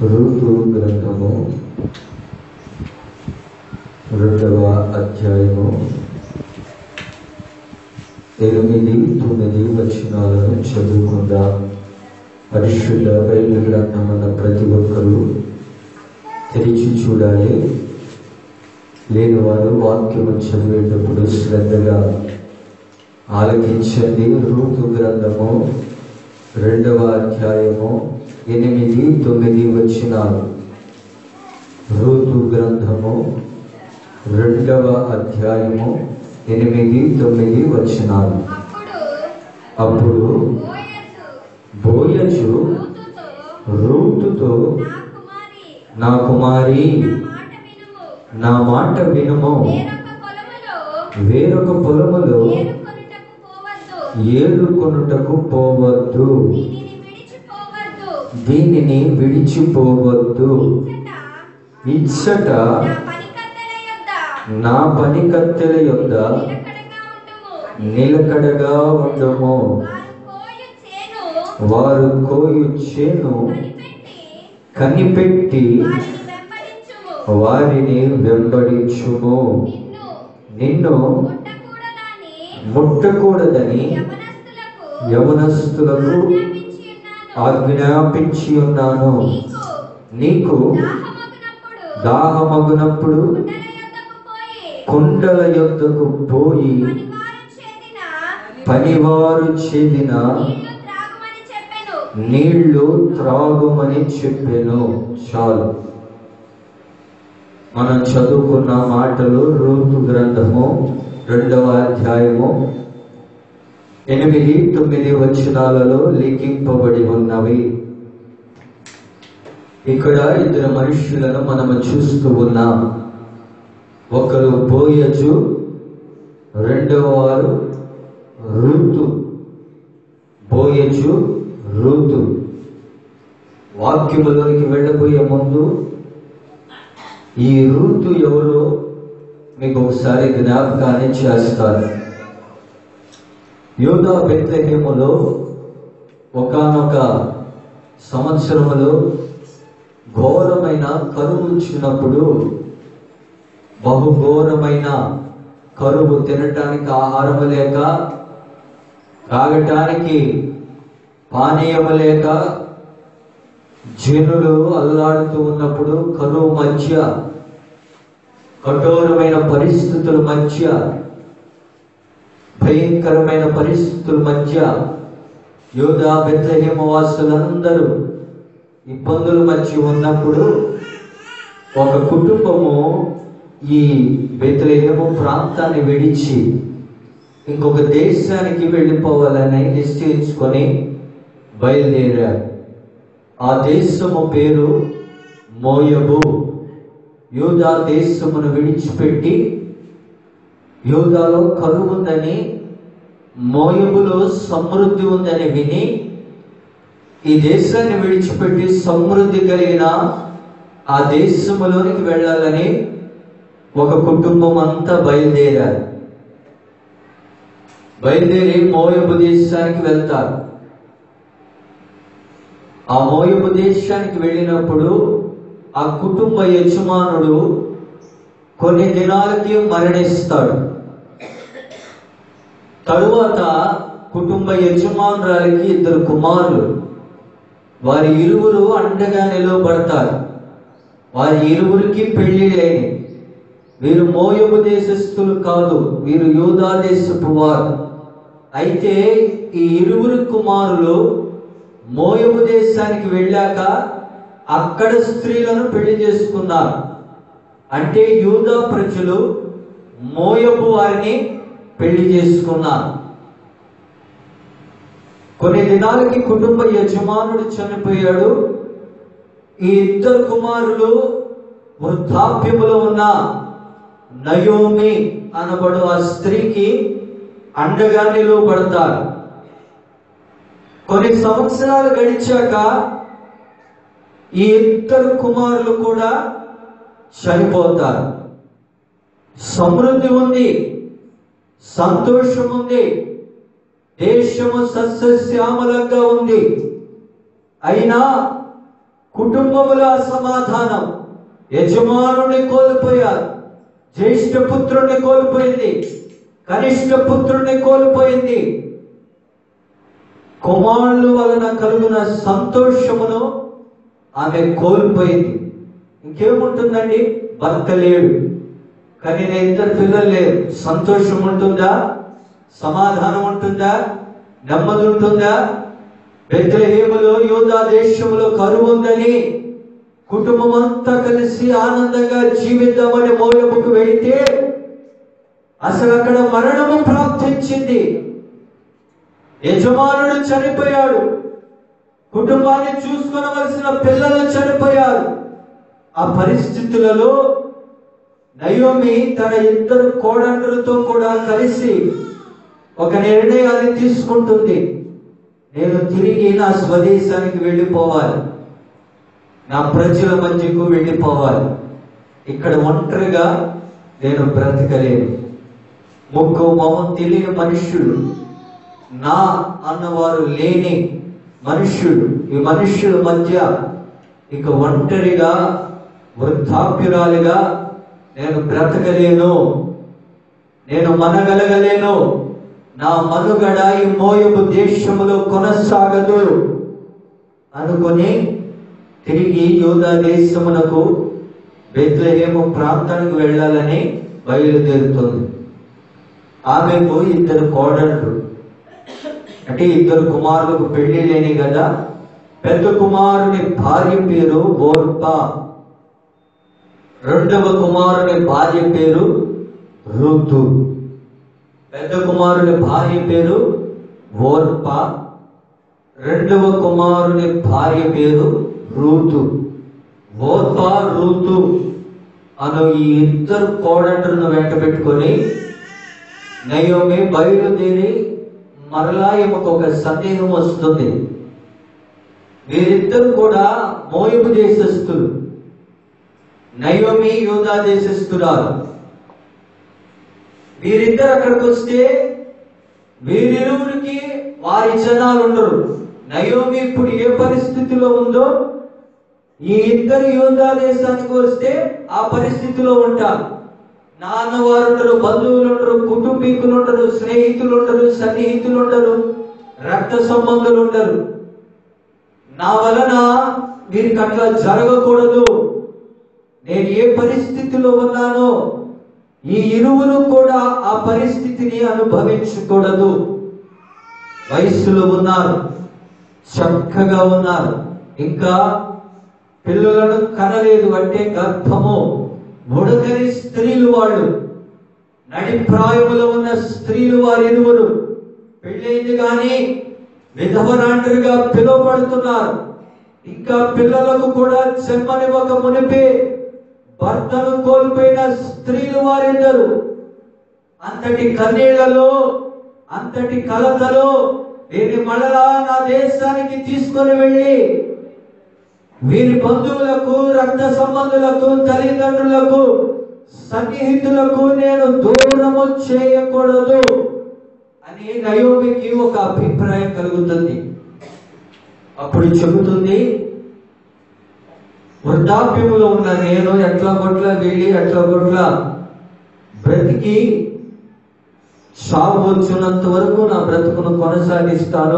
ఋతు గ్రంథము రెండవ అధ్యాయము ఎనిమిది తొమ్మిది వచనాలను చదువుకుందాం పరిశుద్ధ బైబిల్ గ్రంథమున్న ప్రతి ఒక్కరూ తెరిచి చూడాలి లేని వారు వాక్యము చదివేటప్పుడు శ్రద్ధగా ఆలకించండి ఋతు గ్రంథము రెండవ అధ్యాయము ఎనిమిది తొమ్మిది వచనాలు ఋతు గ్రంథము రెండవ అధ్యాయము ఎనిమిది తొమ్మిది వచనాలు అప్పుడు అప్పుడు బోయజు బోయజు రూతుతో రూతుతో నా కుమారి నా కుమారి నా మాట వినుము నా మాట వినుము వేరొక పొలములో వేరొక పొలములో ఏరుకొనుటకు పోవద్దు ఏలుకొనుటకు పోవద్దు దీనిని విడిచిపోవద్దు దీనిని విడిచిపోవద్దు ఇచ్చట ఇచ్చట నా పని కత్తెల యొద్ద నా పనికత్తెల యొద్ద నిలకడగా ఉండుము నిలకడగా ఉండము వారు కోయు వారు కోయు చేను చేను కనిపెట్టి కనిపెట్టి వారిని వారిని వెంబడించుము వెంబడించుము నిన్ను నిన్ను ముట్టకూడదని ముట్టకూడదని యవనస్తులకు యవనస్తులకు ఆజ్ఞాపించి ఉన్నాను. ఆజ్ఞాపించి ఉన్నాను నీకు నీకు దాహమగునప్పుడు దాహమగునప్పుడు కుండల యొద్దకు కుండల యొద్దకు పోయి పోయి పనివారు చేదిన పనివారు చేదిన నీళ్లు త్రాగమని చెప్పెను నీళ్లు త్రాగుమని చెప్పాను చాలు మనం చదువుకున్న మాటలు రూతు గ్రంథము రెండవ అధ్యాయము ఎనిమిది తొమ్మిది వచనాలలో లిఖింపబడి ఉన్నవి ఇక్కడ ఇద్దరు మనుష్యులను మనము చూస్తూ ఉన్నాం ఒకరు బోయజు రెండవ వారు ఋతు బోయజు ఋతు వాక్యములోనికి వెళ్ళబోయే ముందు ఈ ఋతు ఎవరో మీకు ఒకసారి జ్ఞాపకాన్ని చేస్తారు యోగా బెత్లహేములో ఒకానొక సంవత్సరములో ఘోరమైన కరువు వచ్చినప్పుడు బహుఘోరమైన కరువు తినటానికి ఆహారం లేక తాగటానికి పానీయం లేక జనులు అల్లాడుతూ ఉన్నప్పుడు కరువు మధ్య కఠోరమైన పరిస్థితుల మధ్య భయంకరమైన పరిస్థితుల మధ్య యోధా బెత్లహేమ వాసులందరూ ఇబ్బందుల మధ్య ఉన్నప్పుడు ఒక కుటుంబము ఈ బెత్లహేము ప్రాంతాన్ని విడిచి ఇంకొక దేశానికి వెళ్ళిపోవాలని నిశ్చయించుకొని బయలుదేరారు ఆ దేశము పేరు మోయబు యూదా దేశమును విడిచిపెట్టి యూదాలో కరువు ఉందని మోయబులో సమృద్ధి ఉందని విని ఈ దేశాన్ని విడిచిపెట్టి సమృద్ధి కలిగిన ఆ దేశములోనికి వెళ్ళాలని ఒక కుటుంబం అంతా బయలుదేరారు బయలుదేరి మోయబు దేశానికి వెళ్తారు ఆ మోయబు దేశానికి వెళ్ళినప్పుడు ఆ కుటుంబ యజమానుడు కొన్ని దినాలకి మరణిస్తాడు తరువాత కుటుంబ యజమానురాలికి ఇద్దరు కుమారులు వారి ఇరువురు అండగా నిలవబడతారు వారి ఇరువురికి పెళ్లి లేని వీరు మోయబు దేశస్థులు కాదు వీరు యూదా దేశపు వారు అయితే ఈ ఇరువురు కుమారులు మోయబు దేశానికి వెళ్ళాక అక్కడ స్త్రీలను పెళ్లి చేసుకున్నారు అంటే యూదా ప్రజలు మోయబు వారిని పెళ్లి చేసుకున్నారు కొన్ని దినాలకి కుటుంబ యజమానుడు చనిపోయాడు ఈ ఇద్దరు కుమారులు వృద్ధాప్యములో ఉన్న నయోమి అనబడు ఆ స్త్రీకి అండగా నిలువబడతారు కొన్ని సంవత్సరాలు గడిచాక ఈ ఇద్దరు కుమారులు కూడా చనిపోతారు సమృద్ధి ఉంది సంతోషం ఉంది దేశము సస్యశ్యామలంగా ఉంది అయినా కుటుంబముల అసమాధానం యజమానుని కోల్పోయారు జ్యేష్ఠ పుత్రుణ్ణి కోల్పోయింది కనిష్ట పుత్రుణ్ణి కోల్పోయింది కుమారుల వలన కలుగున సంతోషమును ఆమె కోల్పోయింది ఇంకేముంటుందండి భర్త లేడు కానీ నేను ఇద్దరు పిల్లలు లేరు సంతోషం ఉంటుందా సమాధానం ఉంటుందా నెమ్మది ఉంటుందా బెత్లహేములో యోధా దేశములో కరువు ఉందని కుటుంబం అంతా కలిసి ఆనందంగా జీవిద్దామని మోయముకు వెళితే అసలు అక్కడ మరణము ప్రాప్తించింది యజమానుడు చనిపోయాడు కుటుంబాన్ని చూసుకొనవలసిన పిల్లలు చనిపోయారు ఆ పరిస్థితులలో నయోమి తన ఇద్దరు కోడండ్రులతో కూడా కలిసి ఒక నిర్ణయాన్ని తీసుకుంటుంది నేను తిరిగి నా స్వదేశానికి వెళ్ళిపోవాలి నా ప్రజల మధ్యకు వెళ్ళిపోవాలి ఇక్కడ ఒంటరిగా నేను బ్రతకలేను ముక్కు మొహం తెలియని మనుష్యుడు నా అన్నవారు లేని మనుష్యుడు ఈ మనుష్యుల మధ్య ఇక ఒంటరిగా వృద్ధాప్యురాలిగా నేను బ్రతకలేను నేను మనగలగలేను నా మనుగడ ఈ మోయపు దేశములో కొనసాగదు అనుకొని తిరిగి యోధా దేశమునకు బెత్లహేము ప్రాంతానికి వెళ్ళాలని బయలుదేరుతుంది ఆమెకు ఇద్దరు కోడళ్ళు అంటే ఇద్దరు కుమారులకు పెళ్లి లేని కదా పెద్ద కుమారుని భార్య పేరు ఓర్పా రెండవ కుమారుని భార్య పేరు ఋతు పెద్ద కుమారుని భార్య పేరు ఓర్ప రెండవ కుమారుని భార్య పేరు రూతు ఓర్ప రూతు అను ఈ ఇద్దరు కోడండ్రులను వెంట పెట్టుకొని నయోమి బయలుదేరి మరలా ఈమెకు ఒక సందేహం వస్తుంది వీరిద్దరు కూడా మోయపు దేశస్థులు నయోమి యోధా దేశస్థురాలు వీరిద్దరు అక్కడికి వస్తే వీరిరువురికి వారి జనాలు ఉండరు నయోమి ఇప్పుడు ఏ పరిస్థితిలో ఉందో ఈ ఇద్దరు యోధా దేశానికి వస్తే ఆ పరిస్థితిలో ఉంటారు నాన్నవారు ఉండరు బంధువులు ఉండరు కుటుంబీకులు ఉండరు స్నేహితులు ఉండరు సన్నిహితులు ఉండరు రక్త సంబంధులు ఉండరు నా వలన వీరికి అట్లా జరగకూడదు నేను ఏ పరిస్థితిలో ఉన్నానో ఈ ఇరువురు కూడా ఆ పరిస్థితిని అనుభవించకూడదు వయస్సులో ఉన్నారు చక్కగా ఉన్నారు ఇంకా పిల్లలను కనలేదు అంటే గర్భము ఉడకని స్త్రీలు వాళ్ళు నడిప్రాయములో ఉన్న స్త్రీలు వారిరువురు పెళ్ళైంది కానీ విధవరాండ్రుగా పిలువబడుతున్నారు ఇంకా పిల్లలకు కూడా జన్మనివ్వక మునిపే భర్తను కోల్పోయిన స్త్రీలు వారిద్దరు అంతటి కన్నీళ్లలో అంతటి కలతలో వీరిని మళ్ళా నా దేశానికి తీసుకొని వెళ్ళి వీరి బంధువులకు రక్త సంబంధులకు తల్లిదండ్రులకు సన్నిహితులకు నేను దూరము చేయకూడదు అని నయోమికి ఒక అభిప్రాయం కలుగుతుంది అప్పుడు చెబుతుంది వృద్ధాప్యములో ఉన్న నేను ఎట్లా కొట్ల వెళ్ళి ఎట్లా కొట్ల బ్రతికి సాగు వచ్చినంత వరకు నా బ్రతుకును కొనసాగిస్తాను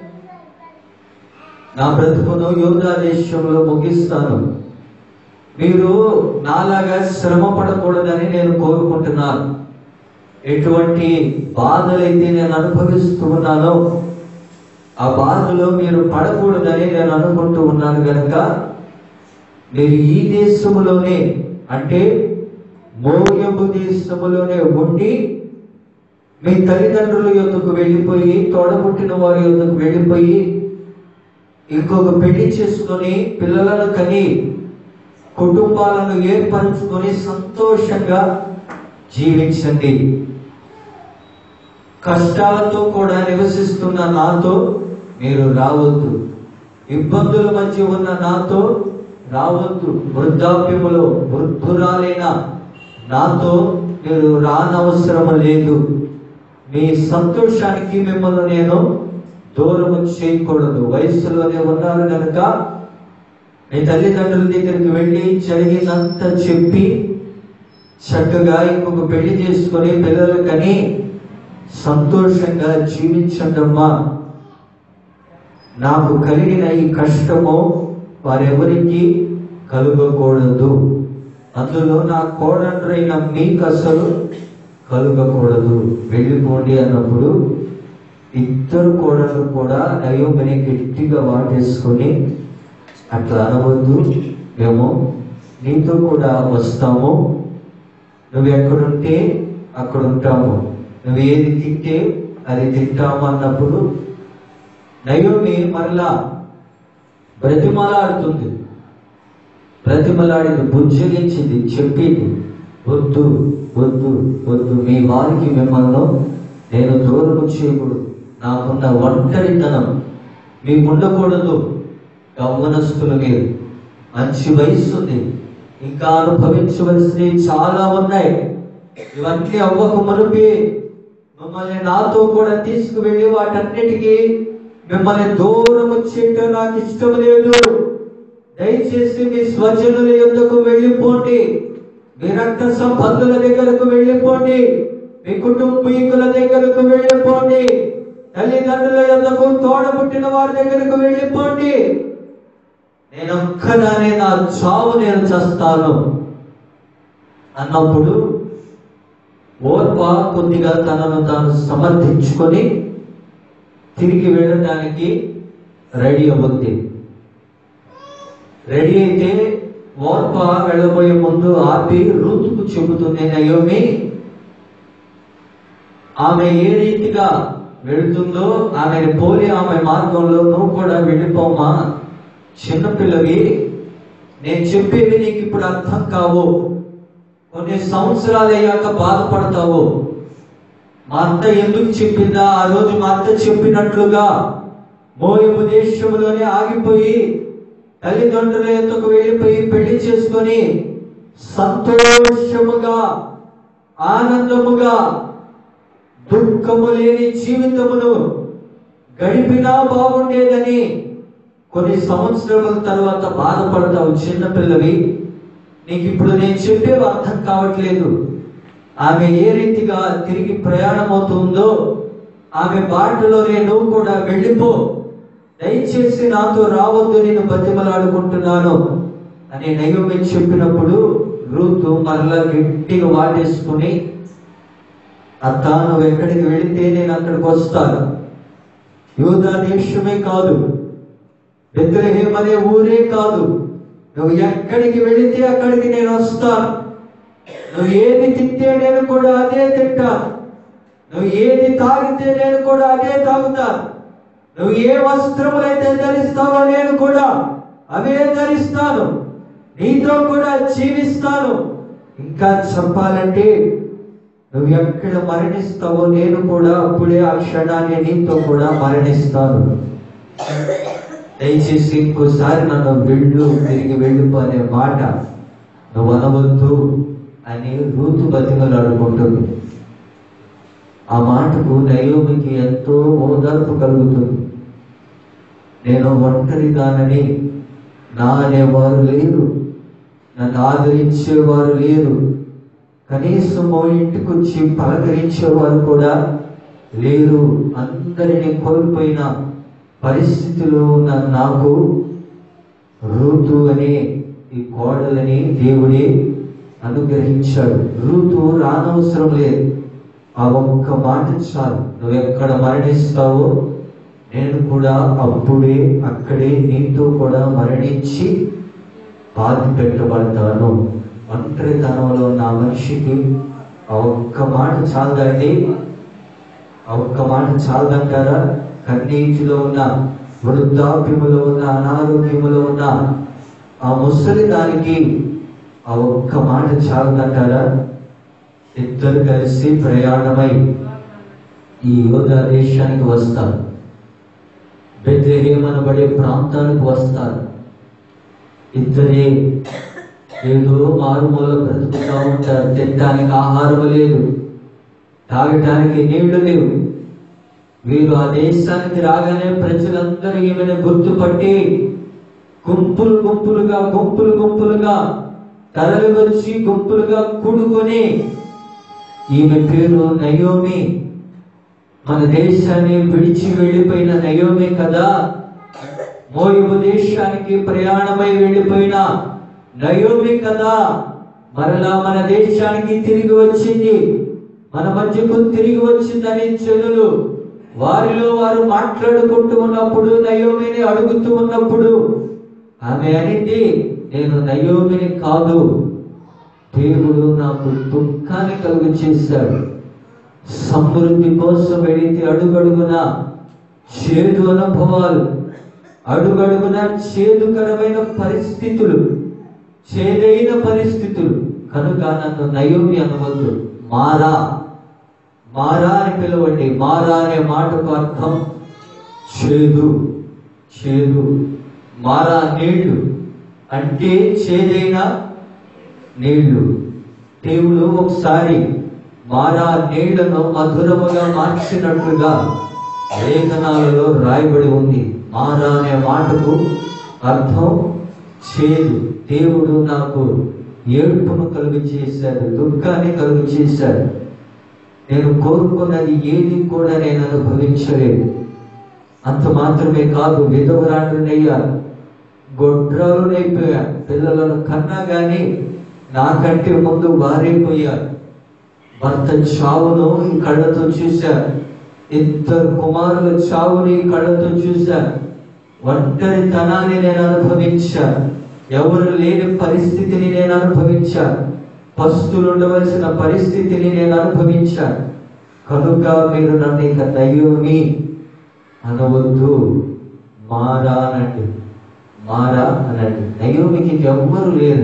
నా బ్రతుకును యోగా దేశంలో ముగిస్తాను మీరు నాలాగా శ్రమ పడకూడదని నేను కోరుకుంటున్నాను ఎటువంటి బాధలైతే నేను అనుభవిస్తూ ఉన్నానో ఆ బాధలో మీరు పడకూడదని నేను అనుకుంటూ ఉన్నాను గనక మీరు ఈ దేశములోనే అంటే మోయబు దేశములోనే ఉండి మీ తల్లిదండ్రుల యొద్దకు వెళ్ళిపోయి తోడబుట్టిన వారి యొద్దకు వెళ్ళిపోయి ఇంకొక పెళ్లి చేసుకొని పిల్లలను కని కుటుంబాలను ఏర్పరచుకొని సంతోషంగా జీవించండి కష్టాలతో కూడా నివసిస్తున్న నాతో మీరు రావద్దు ఇబ్బందుల మధ్య ఉన్న నాతో రావద్దు వృద్ధాప్యములో వృద్ధురాలైన నాతో మీరు రానవసరం లేదు మీ సంతోషానికి మిమ్మల్ని నేను దూరం చేయకూడదు వయస్సులోనే ఉన్నారు కనుక నీ తల్లిదండ్రుల దగ్గరికి వెళ్ళి జరిగినంత చెప్పి చక్కగా ఇంకొక పెళ్లి చేసుకొని పిల్లలు కని సంతోషంగా జీవించండమ్మా నాకు కలిగిన ఈ కష్టము వారెవరికి కలుగకూడదు అందులో నా కోడండ్రైన మీకు అసలు కలుగకూడదు వెళ్ళిపోండి అన్నప్పుడు ఇద్దరు కోడలు కూడా నయోమిని గట్టిగా వాటేసుకొని అట్లా అనవద్దు మేము నీతో కూడా వస్తాము నువ్వు ఎక్కడుంటే అక్కడ ఉంటాము నువ్వు ఏది తింటే అది తింటాము అన్నప్పుడు నయోమి మరలా బ్రతిమలాడుతుంది బ్రతిమలాడింది బుజ్జగించింది చెప్పింది వద్దు వద్దు వద్దు మీ వారికి మిమ్మల్ని నేను దూరము చేయకూడదు నాకున్న ఒంటరితనం మీకు ఉండకూడదు యవ్వనస్తులు మీరు మంచి వయసు ఉంది ఇంకా అనుభవించవలసినవి చాలా ఉన్నాయి ఇవన్నీ అవ్వక మునిపి మిమ్మల్ని నాతో కూడా తీసుకువెళ్ళి వాటన్నిటికీ మిమ్మల్ని దూరం చేయటం నాకు ఇష్టం లేదు దయచేసి మీ స్వజనుల యొద్దకు వెళ్ళిపోండి మీ రక్త సంబంధుల దగ్గరకు వెళ్ళిపోండి మీ కుటుంబీకుల దగ్గరకు వెళ్ళిపోండి తల్లిదండ్రుల యొద్దకు తోడబుట్టిన వారి దగ్గరకు వెళ్ళిపోండి నేను ఒక్కదానే నా చావు నేను చస్తాను అన్నప్పుడు ఓర్వ కొద్దిగా తనను తాను సమర్థించుకొని తిరిగి వెళ్ళడానికి రెడీ అవుద్ది రెడీ అయితే ఓర్ప వెళ్ళబోయే ముందు ఆపి రూతుకు చెబుతుంది నయోమి ఆమె ఏ రీతిగా వెళుతుందో ఆమెను పోలి ఆమె మార్గంలో నువ్వు కూడా వెళ్ళిపోమా చిన్నపిల్లవి నేను చెప్పేవి నీకు ఇప్పుడు అర్థం కావు కొన్ని సంవత్సరాలు అయ్యాక బాధపడతావు మా అత్త ఎందుకు చెప్పిందా ఆ రోజు మా అత్త చెప్పినట్లుగా మోయపు దేశంలోనే ఆగిపోయి తల్లిదండ్రుల ఎందుకు వెళ్ళిపోయి పెళ్లి చేసుకొని సంతోషముగా ఆనందముగా దుఃఖము లేని జీవితమును గడిపినా బాగుండేదని కొన్ని సంవత్సరముల తర్వాత బాధపడతావు చిన్నపిల్లవి నీకు ఇప్పుడు నేను చెప్పేవి అర్థం కావట్లేదు ఆమె ఏ రీతిగా తిరిగి ప్రయాణం అవుతుందో ఆమె బాటలోనే నువ్వు కూడా వెళ్ళిపో దయచేసి నాతో రావద్దు నేను బతిమలాడుకుంటున్నాను అని నయోమి చెప్పినప్పుడు రూతు మరలా గట్టిగా వాటేసుకుని అత్త నువ్వు ఎక్కడికి వెళితే నేను అక్కడికి వస్తాను యూదా దేశమే కాదు బెత్లహేమ్ అనే ఊరే కాదు నువ్వు ఎక్కడికి వెళితే అక్కడికి నేను వస్తాను నువ్వు ఏది తింటే నేను కూడా అదే తింటాను నువ్వు ఏది తాగితే నేను కూడా అదే తాగుతాను నువ్వు ఏ వస్త్రములైతే ధరిస్తావో నేను కూడా అవే ధరిస్తాను నీతో కూడా జీవిస్తాను ఇంకా చెప్పాలంటే నువ్వు ఎక్కడ మరణిస్తావో నేను కూడా అప్పుడే ఆ క్షణాన్ని నీతో కూడా మరణిస్తాను దయచేసి ఇంకోసారి నన్ను వెళ్ళు తిరిగి వెళ్ళిపో అనే మాట నువ్వు అనవద్దు అని రూతు బతిమలాడుకుంటుంది ఆ మాటకు నయోమికి ఎంతో ఓదార్పు కలుగుతుంది నేను ఒంటరిదానని నా అనేవారు లేరు నన్ను ఆదరించేవారు లేరు కనీసం మా ఇంటికి వచ్చి పలకరించేవారు కూడా లేరు అందరిని కోల్పోయిన పరిస్థితిలో ఉన్న నాకు రూతు అనే ఈ కోడలని దేవుడే అనుగ్రహించాడు రూతు రానవసరం లేదు ఆ ఒక్క మాట చాలు నువ్వు ఎక్కడ మరణిస్తావో నేను కూడా అప్పుడే అక్కడే నీతో కూడా మరణించి బాధ పెట్టబడతాను ఒంటరితనంలో ఉన్న ఆ మనిషికి ఆ ఒక్క మాట చాలదండి ఆ ఒక్క మాట చాలదంటారా కన్నీటిలో ఉన్న వృద్ధాప్యములో ఉన్న అనారోగ్యములో ఉన్న ఆ ముసలి దానికి ఆ ఒక్క మాట చాలదంటారా ఇద్దరు కలిసి ప్రయాణమై ఈ యోధ దేశానికి వస్తారు బెత్లెహేమనబడే ప్రాంతానికి వస్తారు ఇద్దరే ఏదో మారుమూల బ్రతుకుతా ఉంటారు తినడానికి ఆహారం లేదు తాగటానికి నీళ్లు లేవు వీరు ఆ దేశానికి రాగానే ప్రజలందరూ ఈమెను గుర్తుపట్టి గుంపులు గుంపులుగా గుంపులు గుంపులుగా తరలి వచ్చి గుంపులుగా కూడుకొని ఈమె పేరు నయోమి మన దేశాన్ని విడిచి వెళ్ళిపోయిన నయోమి కదా మోయుబు దేశానికి ప్రయాణమై వెళ్ళిపోయిన నయోమి కదా మరలా మన దేశానికి తిరిగి వచ్చింది మన మధ్యకు తిరిగి వచ్చిందని జనులు వారిలో వారు మాట్లాడుకుంటూ ఉన్నప్పుడు నయోమిని అడుగుతూ ఉన్నప్పుడు ఆమె అనింది నేను నయోమిని కాదు దేవుడు నాకు దుఃఖాన్ని కలుగు చేశాడు సమృద్ధి కోసం వెళితే అడుగడుగున చేదు అనుభవాలు అడుగడుగున చేదుకరమైన పరిస్థితులు చేదైన పరిస్థితులు కనుక నన్ను నయోమి అనవద్దు మారా మారా అని పిలవండి మారా అనే మాటకు అర్థం చేదు చేదు మారా నీళ్లు అంటే చేదైన నీళ్లు దేవుడు ఒకసారి మారా నీళ్లను మధురముగా మార్చినట్లుగా లేఖనాలలో రాయబడి ఉంది మారా అనే మాటకు అర్థం చేదు దేవుడు నాకు ఏడుపును కలుగు చేశాడు దుఃఖాన్ని కలుగు చేశాడు నేను కోరుకున్నది ఏది కూడా నేను అనుభవించలేదు అంత మాత్రమే కాదు విధవరాండ్రునయ్యా గొడ్రాలునైపోయా పిల్లలను కన్నా గాని నాకంటే ముందు వారైపోయారు భర్త చావును ఈ కళ్ళతో చూశారు ఇద్దరు కుమారుల చావుని ఈ కళ్ళతో చూశారు ఒంటరితనాన్ని నేను అనుభవించాను ఎవరు లేని పరిస్థితిని నేను అనుభవించాను పస్తులు ఉండవలసిన పరిస్థితిని నేను అనుభవించాను కనుక మీరు నన్ను ఇక దైవమి అనవద్దు మారా అనండి మారా అనండి దైవమికి ఎవ్వరు లేరు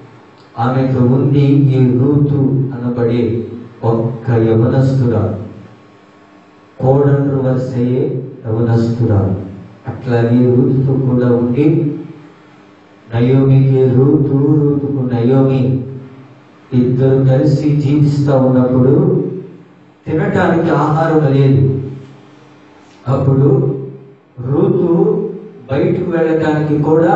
ఆమెకు ఉంది ఈ రూతు అనబడే ఒక్క యవనస్తురాలు కోడండ్రు వరుసయే యవనస్తురాలు అట్లాగే రూతుతో కూడా ఉండి నయోమికి రూతు రూతుకు నయోమి ఇద్దరు కలిసి జీవిస్తూ ఉన్నప్పుడు తినటానికి ఆహారం లేదు అప్పుడు రూతు బయటకు వెళ్ళటానికి కూడా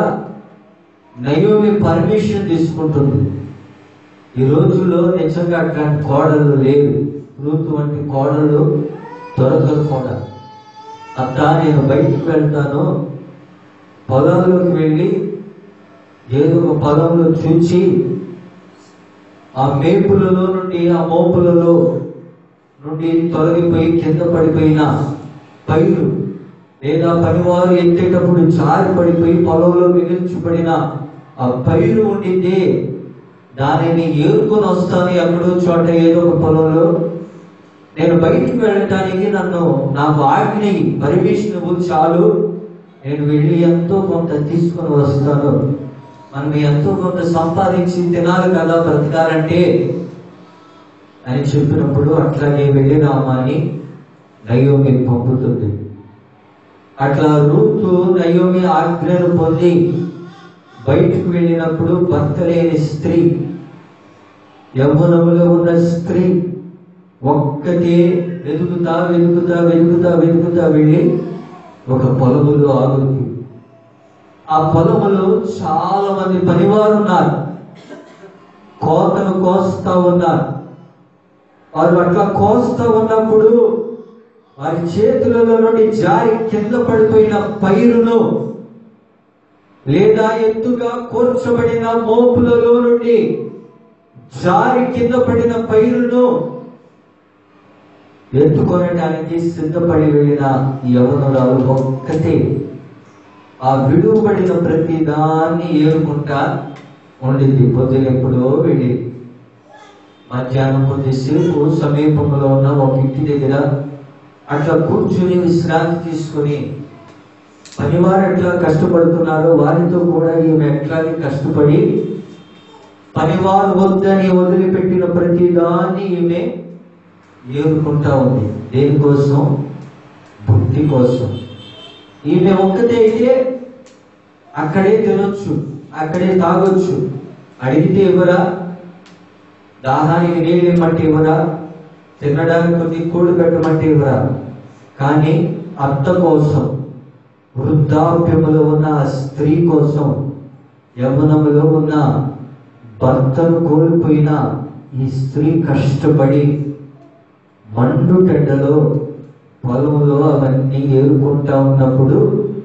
నయోమి పర్మిషన్ తీసుకుంటుంది ఈ రోజుల్లో నిజంగా అట్లాంటి కోడలు లేవు రూతు వంటి కోడలు దొరకదు కూడా అత్త నేను బయటకు వెళ్తాను పొలంలోకి వెళ్ళి ఏదో ఒక పొలంలో చూచి ఆ మేపులలో నుండి ఆ మోపులలో నుండి తొలగిపోయి కింద పడిపోయిన పైరు లేదా పనివారు ఎత్తేటప్పుడు జారి పడిపోయి పొలంలో మిగిల్చబడిన ఆ పైరు ఉండింది దానిని ఏరుకొని వస్తాను ఎక్కడో చోట ఏదో ఒక పొలంలో నేను బయటికి వెళ్ళటానికి నన్ను నాకు ఆజ్ఞ పర్మిషన్ ఇవ్వు చాలు నేను వెళ్ళి ఎంతో కొంత తీసుకొని వస్తాను మనం ఎంతో కొంత సంపాదించి తినాలి కదా బ్రతకాలంటే అని చెప్పినప్పుడు అట్లాగే వెళ్ళినామా అని నయోమి పంపుతుంది అట్లా రూతు నయోమి ఆజ్ఞను పొంది బయటకు వెళ్ళినప్పుడు భర్త లేని స్త్రీ యవ్వనములో ఉన్న స్త్రీ ఒక్కటే వెతుకుతా వెతుకుతా వెతుకుతా వెతుకుతా వెళ్ళి ఒక పొలములో ఆగుతుంది ఆ పొలములో చాలా మంది పనివారు ఉన్నారు కోతను కోస్తా ఉన్నారు వారు అట్లా కోస్తా ఉన్నప్పుడు వారి చేతులలో నుండి జారి కింద పడిపోయిన పైరును లేదా ఎత్తుగా కూర్చబడిన మోపులలో నుండి జారి కింద పడిన పైరును ఎత్తుకొనడానికి సిద్ధపడి వెళ్ళిన యవనురాలు ఒక్కటే ఆ విడువబడిన ప్రతి దాన్ని ఏరుకుంటా ఉండింది పొద్దున ఎప్పుడో వెళ్ళి మధ్యాహ్నం కొద్దిసేపు సమీపంలో ఉన్న ఒక ఇంటి దగ్గర అట్లా కూర్చుని విశ్రాంతి తీసుకొని పనివారు ఎట్లా కష్టపడుతున్నారో వారితో కూడా ఈమె ఎట్లాగే కష్టపడి పనివారు వద్దని వదిలిపెట్టిన ప్రతి దాన్ని ఈమె ఏరుకుంటా ఉంది దేనికోసం బుద్ధి కోసం ఈమె ఒక్కతే అయితే అక్కడే తినొచ్చు అక్కడే తాగొచ్చు అడిగితే ఇవ్వరా దాహానికి నీళ్ళు ఇమ్మంటే ఇవ్వరా తినడానికి కొద్ది కూడు పెట్టమంటే ఇవ్వరా కానీ అత్త కోసం వృద్ధాప్యములో ఉన్న ఆ స్త్రీ కోసం యవనములో ఉన్న భర్తను కోల్పోయిన ఈ స్త్రీ కష్టపడి మండుటెండలో పొలములో అవన్నీ ఏరుకుంటా ఉన్నప్పుడు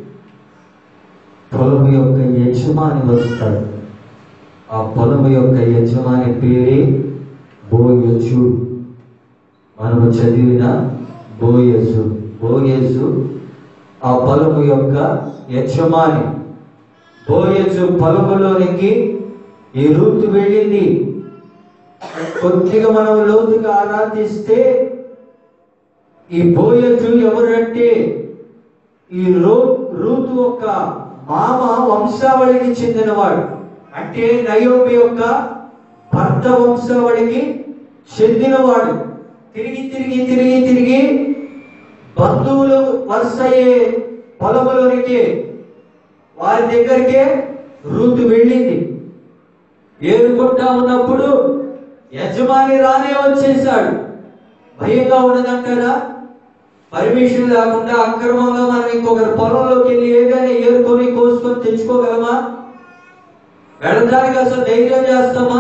పొలము యొక్క యజమాని వస్తాడు ఆ పొలము యొక్క యజమాని పేరే బోయజు మనము చదివిన బోయజు బోయజు ఆ పొలము యొక్క యజమాని బోయజు పొలములోనికి ఈ రూతు వెళ్ళింది కొద్దిగా మనం లోతుగా ఆరాధిస్తే ఈ బోయజు ఎవరంటే ఈ రో రూతు యొక్క మామ వంశావళికి చెందినవాడు అంటే నయోమి యొక్క భర్త వంశావళికి చెందినవాడు తిరిగి తిరిగి తిరిగి తిరిగి బంధువులు వరుసయ్యే పొలములోనికి వారి దగ్గరికే రూతు వెళ్ళింది ఏరుకుంటా ఉన్నప్పుడు యజమాని రానే వచ్చేసాడు భయంగా ఉన్నదంటారా పర్మిషన్ లేకుండా అక్రమంగా మనం ఇంకొకరి పొలంలోకి వెళ్ళి ఏదైనా ఏరుకొని కోసుకొని తెచ్చుకోగలమా వెళ్ళడానికి అసలు ధైర్యం చేస్తామా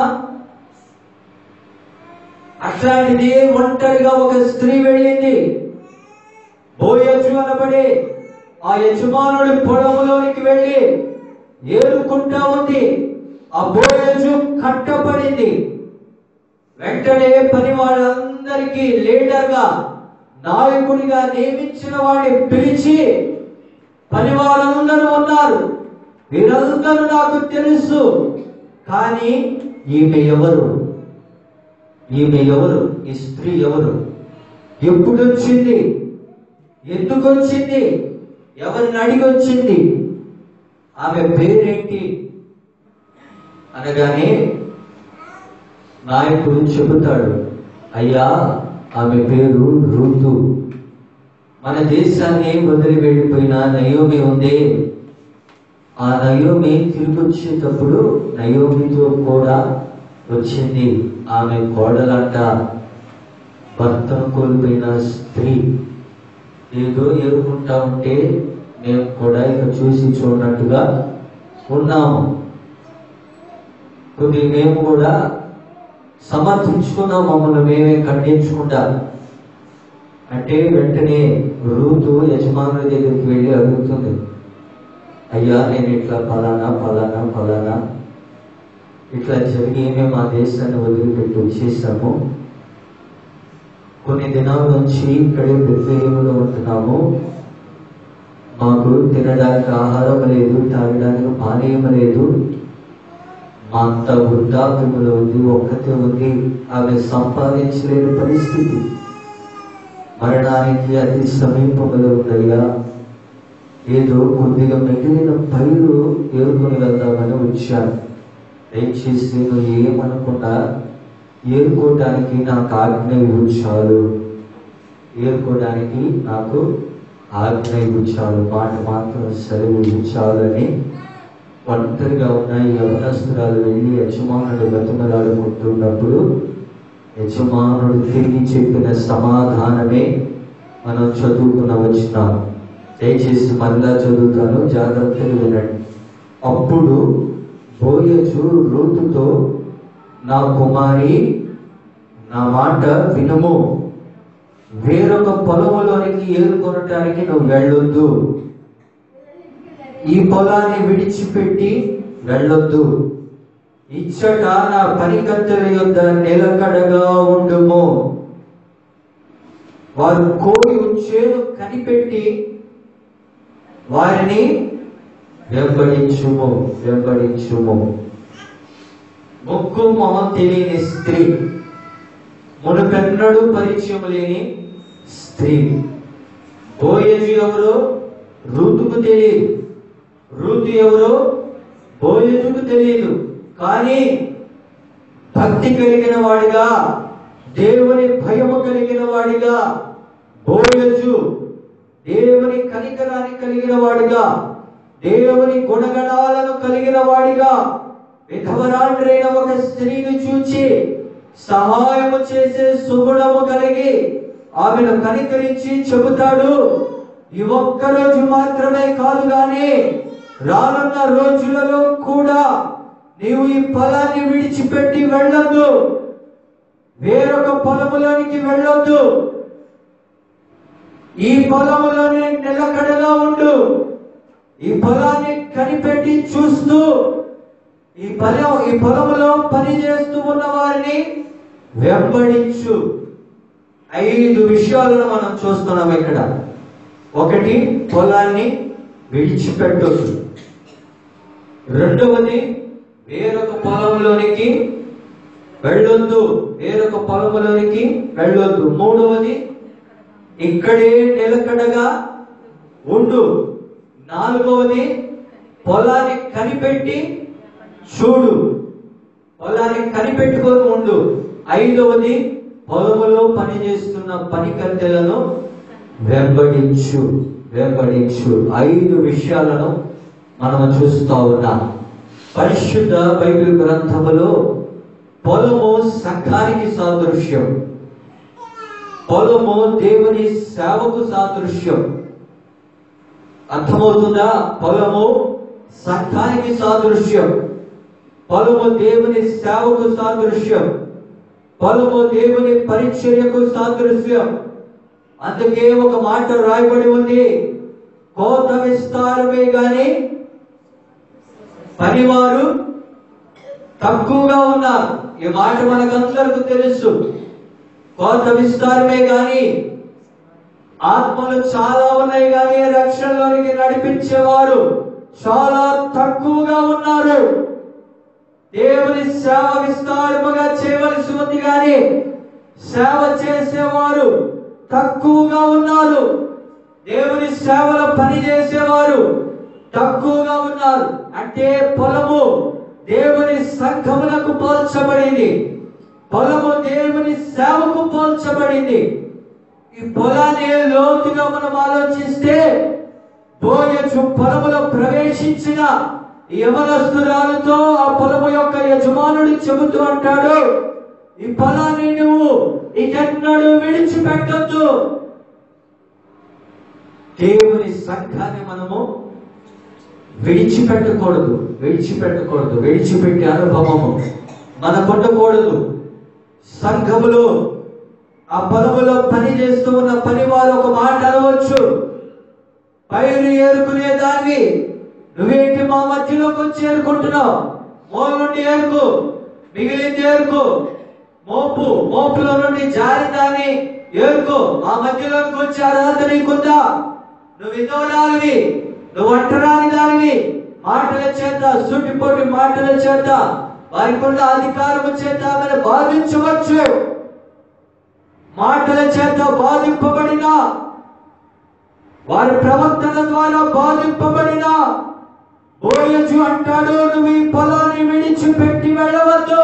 అట్లాంటిది ఒంటరిగా ఒక స్త్రీ వెళ్ళింది బోయజు అనబడి ఆ యజమానుడి పొలంలోనికి వెళ్ళి ఏరుకుంటా ఉంది ఆ బోయజు కట్టబడింది వెంటనే పని వాళ్ళందరికీ లీడర్గా నాయకుడిగా నియమించిన వాడిని పిలిచి పని వాళ్ళందరూ ఉన్నారు వీరందరూ నాకు తెలుసు కానీ ఈమె ఎవరు ఈమె ఎవరు ఈ స్త్రీ ఎవరు ఎప్పుడు వచ్చింది ఎందుకు వచ్చింది ఎవరిని అడిగి వచ్చింది ఆమె పేరేంటి అనగానే నాయకుడు చెబుతాడు అయ్యా ఆమె పేరు రూతు మన దేశాన్ని వదిలి వెళ్ళిపోయిన నయోమి ఉంది ఆ నయోమి తిరిగి వచ్చేటప్పుడు నయోమితో కూడా వచ్చింది ఆమె కోడలంట భర్తను కోల్పోయిన స్త్రీ ఏదో ఎదుర్కొంటా ఉంటే మేము కూడా ఇక చూసి చూడనట్టుగా ఉన్నాము కొద్ది మేము కూడా సమర్థించుకున్నాం మమ్మల్ని మేమే ఖండించుకుంటా అంటే వెంటనే రూతు యజమానుల దగ్గరికి వెళ్ళి అడుగుతుంది అయ్యా నేను ఇట్లా ఫలానా ఫలానా ఫలానా ఇట్లా జరిగి మేము ఆ దేశాన్ని వదిలిపెట్టి వచ్చేసాము కొన్ని దినాల నుంచి ఇక్కడే బెత్లహేములో ఉంటున్నాము మాకు తినడానికి ఆహారం లేదు తాగడానికి పానీయం లేదు మా అంత వృద్ధాప్యములో ఉంది ఒక్కతే ఉంది ఆమె సంపాదించలేని పరిస్థితి మరణానికి అతి సమీపంలో ఉందయ్యా ఏదో కొద్దిగా మిగిలిన పైరు ఏరుకొని వెళ్దామని వచ్చాను దయచేసి నువ్వు ఏమనుకున్నా ఏరుకోవడానికి నాకు ఆజ్ఞ ఇవ్వు చాలు ఏరుకోవడానికి నాకు ఆజ్ఞ ఇవ్వు చాలు మాట మాత్రం సెలవు ఇవ్వు చాలు అని ఒంటరిగా ఉన్న ఈ యవనస్తురాలు వెళ్ళి యజమానుడు బతిమలాడుకుంటున్నప్పుడు యజమానుడు తిరిగి చెప్పిన సమాధానమే మనం చదువుకున్న వచ్చినాం దయచేసి మరలా చదువుతాను జాగ్రత్తగా వినండి అప్పుడు బోయజు రూతుతో నా కుమారి నా మాట వినుము వేరొక పొలములోనికి ఏరుకొనటానికి నువ్వు వెళ్ళొద్దు ఈ పొలాన్ని విడిచిపెట్టి వెళ్ళొద్దు ఇచ్చట నా పనికత్తెల యొద్ద నిలకడగా ఉండుము వారు కోడి చేను కనిపెట్టి వారిని వెంబడించుము వెంబడించుము ముక్కు మొహం తెలియని స్త్రీ మునుపెన్నడూ పరిచయం లేని స్త్రీ బోయజు ఎవరో రూతుకు తెలియదు రూతు ఎవరో బోయజుకు తెలియదు కానీ భక్తి కలిగిన వాడిగా దేవుని భయము కలిగిన వాడిగా బోయజు దేవుని కనికరాన్ని కలిగిన వాడిగా దేవుని గుణగణాలను కలిగిన వాడిగా విధవరాండ్రైన ఒక స్త్రీని చూచి సహాయము చేసే సుగుణము కలిగి ఆమెను కనికరించి చెబుతాడు ఈ ఒక్క రోజు మాత్రమే కాదు కానీ రానున్న రోజులలో కూడా నీవు ఈ పొలాన్ని విడిచిపెట్టి వెళ్ళొద్దు వేరొక పొలములోనికి వెళ్ళొద్దు ఈ పొలములోనే నిలకడగా ఉండు ఈ పొలాన్ని కనిపెట్టి చూస్తూ ఈ పొలం ఈ పొలములో పని చేస్తూ ఉన్న వారిని వెంబడించు ఐదు విషయాలను మనం చూస్తున్నాం ఇక్కడ ఒకటి పొలాన్ని విడిచిపెట్టొద్దు రెండవది వేరొక పొలంలోనికి వెళ్ళొద్దు వేరొక పొలంలోనికి వెళ్ళొద్దు మూడవది ఇక్కడే నిలకడగా ఉండు నాలుగవది పొలాన్ని కనిపెట్టి చూడు పొలాన్ని కనిపెట్టుకొని ఉండు ఐదవది పొలములో పనిచేస్తున్న పని కత్తెలను వెంబడించు వెంబడించు ఐదు విషయాలను మనం చూస్తా ఉన్నాం పరిశుద్ధ బైబిల్ గ్రంథములో పొలము సంఘానికి సాదృశ్యం పొలము దేవుని సేవకు సాదృశ్యం అర్థమవుతుందా పొలము సంఘానికి సాదృశ్యం పొలము దేవుని సేవకు సాదృశ్యం పొలము దేవుని పరిచర్యకు సాదృశ్యం అందుకే ఒక మాట రాయబడి ఉంది కోత విస్తారమే గాని పనివారు తక్కువగా ఉన్నారు ఈ మాట మనకందరకు తెలుసు కోత విస్తారమే గాని ఆత్మలు చాలా ఉన్నాయి కానీ రక్షణలోనికి నడిపించేవారు చాలా తక్కువగా ఉన్నారు దేవుని సేవ విస్తారముగా చేయవలసి ఉంది కానీ సేవ చేసేవారు తక్కువగా ఉన్నారు దేవుని సేవలో పని చేసేవారు తక్కువగా ఉన్నారు అంటే పొలము దేవుని సంఘములకు పోల్చబడింది పొలము దేవుని సేవకు పోల్చబడింది ఈ పొలాన్ని లోతుగా మనం ఆలోచిస్తే బోయచు పొలములో ప్రవేశించిన యవనస్తురాలతో ఆ పొలము యొక్క యజమానుడు చెబుతూ అంటాడు ఈ పొలాన్ని నువ్వు ఇకెన్నడూ విడిచిపెట్టద్దు దేవుని సంఘాన్ని మనము విడిచిపెట్టకూడదు విడిచిపెట్టకూడదు విడిచిపెట్టే అనుభవము మనకు ఉండకూడదు సంఘములో ఆ పొలములో పని చేస్తూ ఉన్న పని వారు ఒక మాట అనవచ్చు పైరు ఏరుకునే దాన్ని నువ్వేంటి మా మధ్యలోకి వచ్చి ఏరుకుంటున్నావు మోల నుండి ఏరుకు మిగిలింది ఏరుకు మోపు మోపులో నుండి జారి దాన్ని ఏరుకో మా మధ్యలోకి వచ్చి అర్హత నీకుందా నువ్వు విధవరాలివి నువ్వు అంటరాని దానివి మాటల చేత సుట్టిపోటి మాటల చేత వారికి ఉన్న అధికారము చేత ఆమెను బాధించవచ్చు మాటల చేత బాధింపబడిన వారి ప్రవర్తన ద్వారా బాధింపబడిన బోయజు అంటాడు నువ్వు ఈ పొలాన్ని విడిచిపెట్టి వెళ్ళవద్దు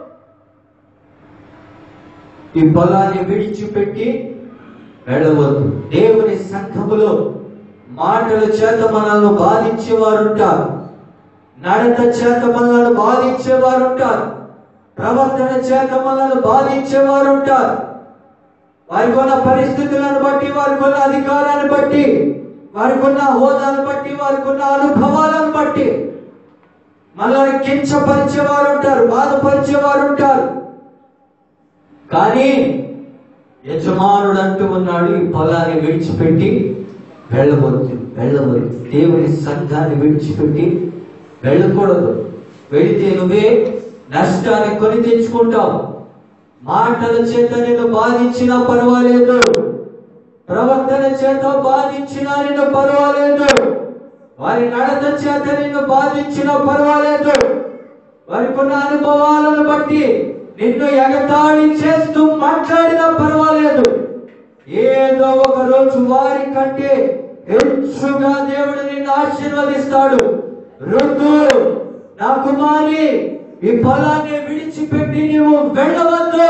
ఈ పొలాన్ని విడిచిపెట్టి వెళ్ళవద్దు దేవుని సంఘములో మాటల చేత మనల్ని బాధించేవారు ఉంటారు నడత చేత మనల్ని బాధించేవారు ఉంటారు ప్రవర్తన చేత మనల్ని బాధించేవారు ఉంటారు వారికి ఉన్న పరిస్థితులను బట్టి వారికి ఉన్న అధికారాన్ని బట్టి వారికి ఉన్న హోదాను బట్టి వారికి ఉన్న అనుభవాలను బట్టి మనల్ని కించపరిచేవారు ఉంటారు బాధపరిచేవారు ఉంటారు కానీ యజమానుడు అంటూ ఉన్నాడు ఈ పొలాన్ని విడిచిపెట్టి వెళ్ళవద్దు వెళ్ళవద్దు దేవుని సంఘాన్ని విడిచిపెట్టి వెళ్ళకూడదు వెళితే నువ్వే నష్టాన్ని కొని తెచ్చుకుంటావు మాటల చేత నిన్ను బాధించినా పర్వాలేదు ప్రవర్తన చేత బాధించినా నిన్ను పర్వాలేదు వారి నడత చేత నిన్ను బాధించినా పర్వాలేదు వారికి ఉన్న అనుభవాలను బట్టి నిన్ను ఎగతాళి చేస్తూ మాట్లాడినా పర్వాలేదు ఏదో ఒక రోజు వారి కంటే హెచ్చుగా దేవుడు నిన్ను ఆశీర్వదిస్తాడు రుద్దు నా కుమారి ఈ ఫలాన్ని విడిచిపెట్టి నీవు వెళ్ళవద్దు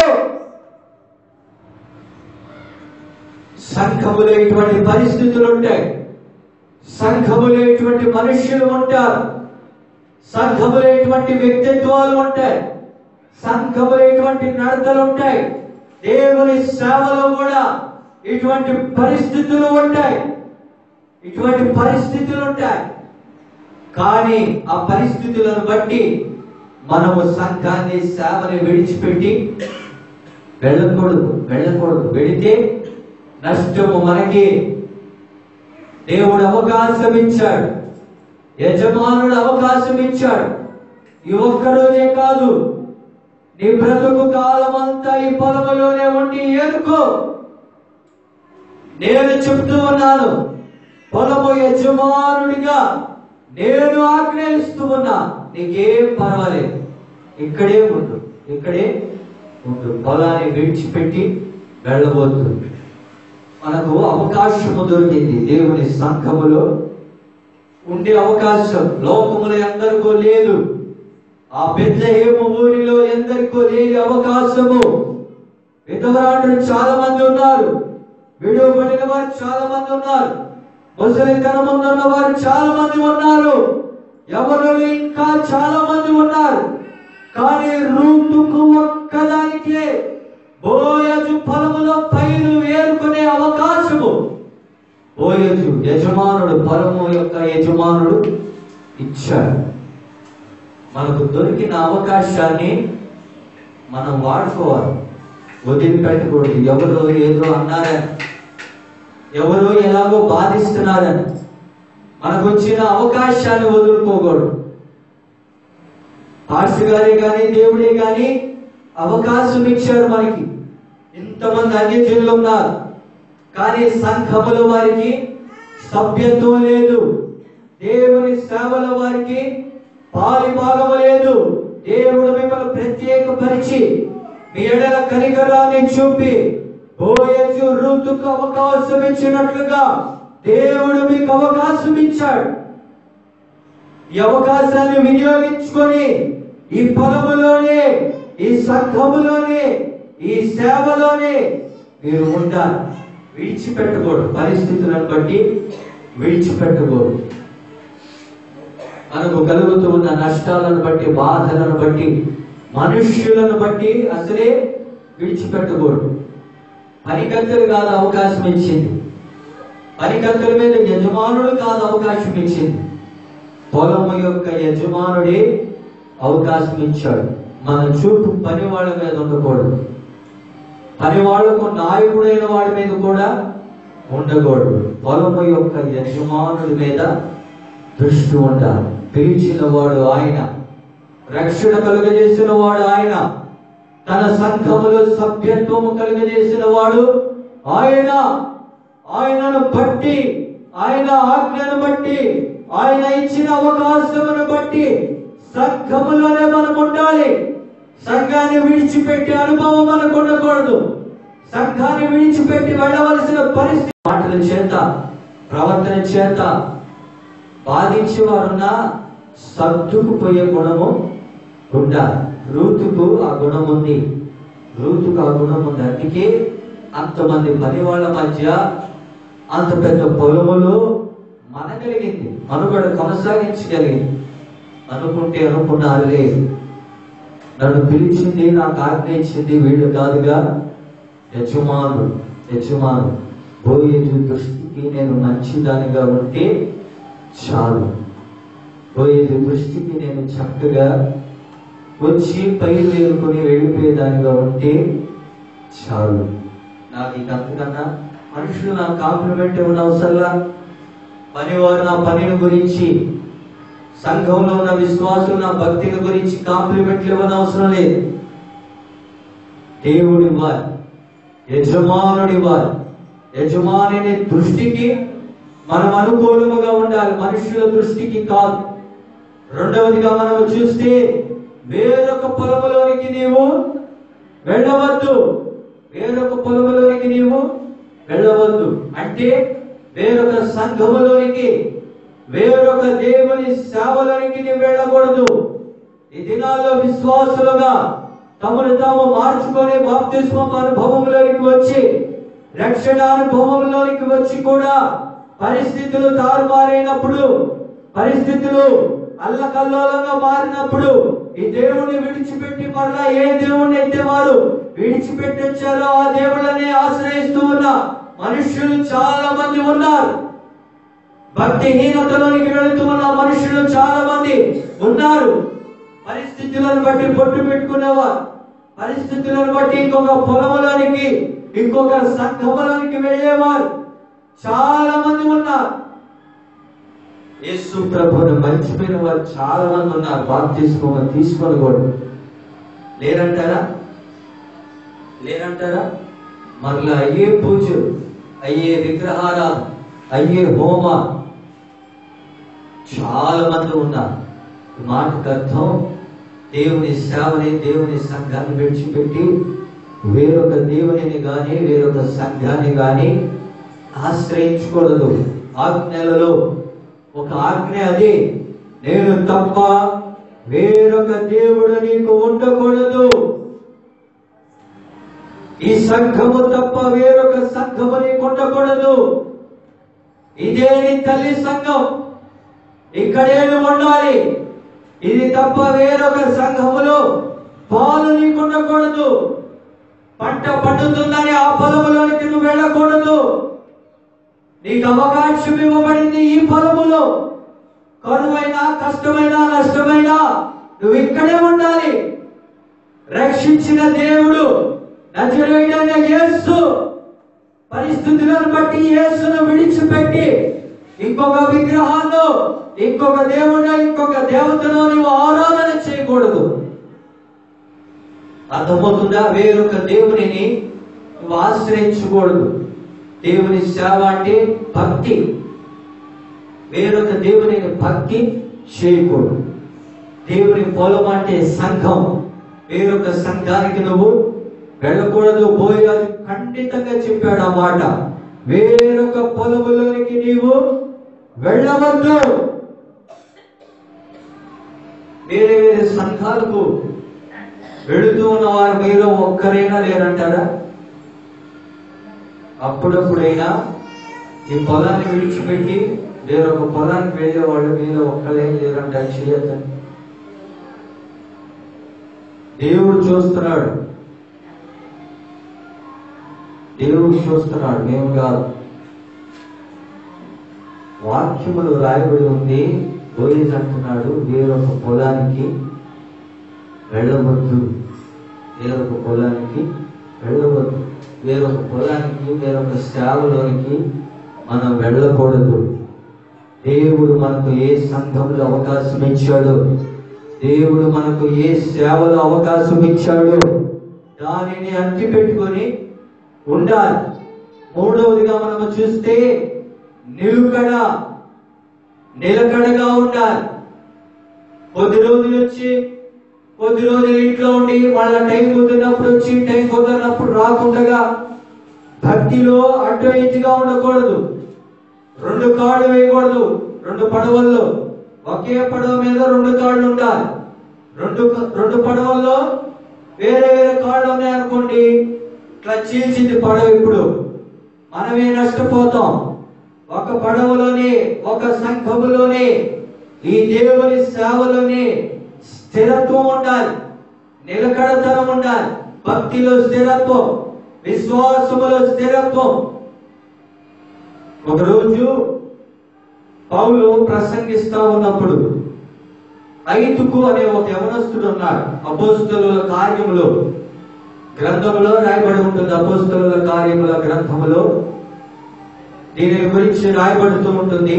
సంఘములో ఇటువంటి పరిస్థితులు ఉంటాయి సంఘములో ఇటువంటి మనుష్యులు ఉంటారు సంఘములో ఇటువంటి వ్యక్తిత్వాలు ఉంటాయి సంఘములో ఇటువంటి నడతలు ఉంటాయి దేవుని సేవలో కూడా ఇటువంటి పరిస్థితులు ఉంటాయి ఇటువంటి పరిస్థితులు ఉంటాయి కానీ ఆ పరిస్థితులను బట్టి మనము సంఘాన్ని సేవని విడిచిపెట్టి వెళ్ళకూడదు వెళ్ళకూడదు వెళితే నష్టము మనకి దేవుడు అవకాశం ఇచ్చాడు యజమానుడు అవకాశం ఇచ్చాడు ఈ ఒక్కరోజే కాదు నీ బ్రతుకు కాలం అంతా ఈ పొలములోనే ఉండి ఏరుకో నేను చెప్తూ ఉన్నాను పొలము యజమానుడిగా నేను ఆజ్ఞయిస్తూ ఉన్నా నీకేం పర్వాలేదు ఇక్కడే ఉండు ఇక్కడే ఉండు పొలాన్ని విడిచిపెట్టి వెళ్ళబోతుంది మనకు అవకాశము దొరికింది దేవుని సంఘములో ఉండే అవకాశం లోకములో ఎందరికో లేదు ఆ పెద్ద ఏమో ఊరిలో ఎందరికో లేని అవకాశము విధవరాండ్రులు చాలా మంది ఉన్నారు విడువబడిన వారు చాలా మంది ఉన్నారు ముసలితనం ఉన్న వారు చాలా మంది ఉన్నారు ఎవరు ఇంకా చాలా మంది ఉన్నారు కానీ రూతుకు ఒక్కదానికే బోయజు పొలములో పైరు వేరుకునే అవకాశము బోయజు యజమానుడు పొలము యొక్క యజమానుడు ఇచ్చాడు మనకు దొరికిన అవకాశాన్ని మనం వాడుకోవాలి వదిలిపెట్టకూడదు ఎవరు ఏదో అన్నారని ఎవరు ఎలాగో బాధిస్తున్నారని మనకు వచ్చిన అవకాశాన్ని వదులుకోకూడదు పాస్టర్ గారే కానీ దేవుడే కానీ అవకాశం ఇచ్చారు మనకి ఇంతమంది అన్యజనులు ఉన్నారు కానీ సంఘములో వారికి సభ్యత్వం లేదు దేవుని సేవలో వారికి పాలి భాగము లేదు దేవుడు మిమ్మల్ని ప్రత్యేకపరిచి మీ ఎడల కనికరాన్ని చూపి బోయజు ఋతుకు అవకాశం ఇచ్చినట్లుగా దేవుడు మీకు అవకాశం ఇచ్చాడు ఈ అవకాశాన్ని వినియోగించుకొని ఈ పొలములోనే ఈ సంఘములోనే ఈ సేవలోనే మీరు ఉండాలి విడిచిపెట్టకూడదు పరిస్థితులను బట్టి విడిచిపెట్టకూడదు మనకు కలుగుతూ ఉన్న నష్టాలను బట్టి బాధలను బట్టి మనుష్యులను బట్టి అసలే విడిచిపెట్టకూడదు పనికత్తెలు కాదు అవకాశం ఇచ్చింది పనికత్తెల మీద యజమానుడు కాదు అవకాశం ఇచ్చింది పొలము యొక్క యజమానుడే అవకాశం ఇచ్చాడు మన చూపు పని వాళ్ళ మీద ఉండకూడదు పని వాళ్లకు నాయకుడైన వాడి మీద కూడా ఉండకూడదు పొలము యొక్క యజమానుడి మీద దృష్టి ఉండాలి పిలిచిన వాడు ఆయన రక్షణ కలుగజేసిన వాడు ఆయన తన సంఘములో సభ్యత్వము కలుగజేసిన వాడు ఆయన ఆయనను బట్టి ఆయన ఆజ్ఞను బట్టి ఆయన ఇచ్చిన అవకాశమును బట్టి సంఘములోనే మనం ఉండాలి సంఘాన్ని విడిచిపెట్టి అనుభవం మనకు ఉండకూడదు సంఘాన్ని విడిచిపెట్టి వెళ్ళవలసిన పరిస్థితి మాటల చేత ప్రవర్తన చేత బాధించే వారున్నా సర్దుకుపోయే గుణము ఉండాలి రూతుకు ఆ గుణం ఉంది రూతుకు ఆ గుణం ఉంది అందుకే అంతమంది పని వాళ్ళ మధ్య అంత పెద్ద పొలములు మనగలిగింది మనుగడ కొనసాగించగలిగింది అనుకుంటే అనుకున్నారులే నన్ను పిలిచింది నాకు ఆజ్ఞ ఇచ్చింది వీళ్ళు కాదుగా యజమానుడు యజమాను బోయేజు దృష్టికి నేను మంచిదానిగా ఉంటే చాలు బోయేజు దృష్టికి నేను చక్కగా వచ్చి పైరు వేరుకొని వెళ్ళిపోయేదానిగా ఉంటే చాలు నాకు ఇక అంతకన్నా మనుషులు నా కాంప్లిమెంట్ ఇవ్వని అవసరంలా పనివారు నా పనిని గురించి సంఘంలో ఉన్న విశ్వాసులు నా భక్తిని గురించి కాంప్లిమెంట్లు ఇవ్వని అవసరం లేదు దేవుడి వారి యజమానుడి వారి యజమాని దృష్టికి మనం అనుకూలముగా ఉండాలి మనుషుల దృష్టికి కాదు రెండవదిగా మనం చూస్తే వేరొక పొలములోనికి నీవు వెళ్ళవద్దు వేరొక పొలములోనికి నీవు వెళ్ళవద్దు అంటే వేరొక సంఘములోనికి వేరొక దేవుని సేవలోనికి నీవు వెళ్ళకూడదు ఈ దినాల్లో విశ్వాసులుగా తమను తాము మార్చుకొని బాప్తిస్మం అనుభవంలోనికి వచ్చి రక్షణ అనుభవంలోనికి వచ్చి కూడా పరిస్థితులు తారుమారైనప్పుడు పరిస్థితులు అల్లకల్లోలంగా మారినప్పుడు ఈ దేవుణ్ణి విడిచిపెట్టి మరలా ఏ దేవుణ్ణి అయితే వారు విడిచిపెట్టి వచ్చారో ఆ దేవుళ్ళని ఆశ్రయిస్తూ ఉన్న మనుష్యులు చాలా మంది ఉన్నారు భక్తిహీనతలోనికి వెళుతున్న మనుషులు చాలా మంది ఉన్నారు పరిస్థితులను బట్టి పొట్టు పెట్టుకునేవారు పరిస్థితులను బట్టి ఇంకొక పొలంలోనికి ఇంకొక సంఘములోనికి వెళ్ళేవారు చాలా మంది ఉన్నారు యేసు ప్రభుని మర్చిపోయిన వారు చాలా మంది ఉన్నారు బాప్తిస్మం తీసుకొని కూడా లేరంటారా లేరంటారా మరలా అయ్యే పూజలు అయ్యే విగ్రహారాలు అయ్యే హోమ చాలా మంది ఉన్నారు ఈ మాటకు అర్థం దేవుని సేవని దేవుని సంఘాన్ని విడిచిపెట్టి వేరొక దేవునిని గాని వేరొక సంఘాన్ని గాని ఆశ్రయించకూడదు ఆజ్ఞలలో ఒక ఆజ్ఞ అది నేను తప్ప వేరొక దేవుడు నీకు ఉండకూడదు ఈ సంఘము తప్ప వేరొక సంఘము నీకు ఉండకూడదు ఇదే నీ తల్లి సంఘం ఇక్కడే నువ్వు ఉండాలి ఇది తప్ప వేరొక సంఘములో పాలు నీకు ఉండకూడదు పంట పండుతుందని ఆ పొలములోనికి నువ్వు వెళ్ళకూడదు నీకు అవకాశం ఇవ్వబడింది ఈ పొలములో కరువైనా కష్టమైనా నష్టమైనా నువ్వు ఇక్కడే ఉండాలి రక్షించిన దేవుడు నజరేయుడైన యేసు పరిస్థితులను బట్టి యేసును విడిచిపెట్టి ఇంకొక విగ్రహాల్లో ఇంకొక దేవుడు ఇంకొక దేవతను నువ్వు ఆరాధన చేయకూడదు అర్థమవుతుందా వేరొక దేవునిని నువ్వు ఆశ్రయించకూడదు దేవుని సేవ అంటే భక్తి వేరొక దేవుని భక్తి చేయకూడదు దేవుని పొలం అంటే సంఘం వేరొక సంఘానికి నువ్వు వెళ్ళకూడదు బోయాలు ఖండితంగా చెప్పాడు ఆ మాట వేరొక పొలములోనికి నీవు వెళ్ళవద్దు వేరే వేరే సంఘాలకు వెళుతూ ఉన్న వారు మీలో ఒక్కరైనా లేరంటారా అప్పుడప్పుడైనా ఈ పొలాన్ని విడిచిపెట్టి వేరొక పొలానికి వెళ్ళే వాళ్ళు మీలో ఒక్కరేం లేరంటారు చేయొద్దని దేవుడు చూస్తున్నాడు దేవుడు చూస్తున్నాడు మేము కాదు వాక్యములు రాయబడి ఉంది బోయిజ్ అంటున్నాడు వేరొక పొలానికి వెళ్ళవద్దు వేరొక పొలానికి వెళ్ళవద్దు వేరొక పొలానికి వేరొక సేవలోనికి మనం వెళ్ళకూడదు దేవుడు మనకు ఏ సంఘంలో అవకాశం ఇచ్చాడు దేవుడు మనకు ఏ సేవలో అవకాశం ఇచ్చాడు దానిని అంటి పెట్టుకొని ఉండాలి మూడవదిగా మనము చూస్తే నిలుకడ నిలకడగా ఉండాలి కొద్ది రోజులు వచ్చి కొద్ది రోజులు ఇంట్లో ఉండి వాళ్ళ టైం కుదిరినప్పుడు వచ్చి టైం కుదిరినప్పుడు రాకుండా భక్తిలో అటు ఇటుగా ఉండకూడదు రెండు కాళ్ళు వేయకూడదు రెండు పడవల్లో ఒకే పడవ మీద రెండు కాళ్ళు ఉండాలి రెండు రెండు పడవల్లో వేరే వేరే కాళ్ళు ఉన్నాయనుకోండి ఇట్లా చీల్చింది పడవ ఇప్పుడు మనమే నష్టపోతాం ఒక పడవలోనే ఒక సంఘములోనే ఈ దేవుని సేవలోనే స్థిరత్వం ఉండాలి నిలకడతనం ఉండాలి భక్తిలో స్థిరత్వం విశ్వాసములో స్థిరత్వం ఒకరోజు పౌలు ప్రసంగిస్తా ఉన్నప్పుడు ఐతుకు అనే ఒక యవనస్తుడు ఉన్నాడు అపోస్తుల కార్యములో గ్రంథములో రాయబడి ఉంటుంది అపోస్తుల కార్యముల గ్రంథములో దీని గురించి రాయబడుతూ ఉంటుంది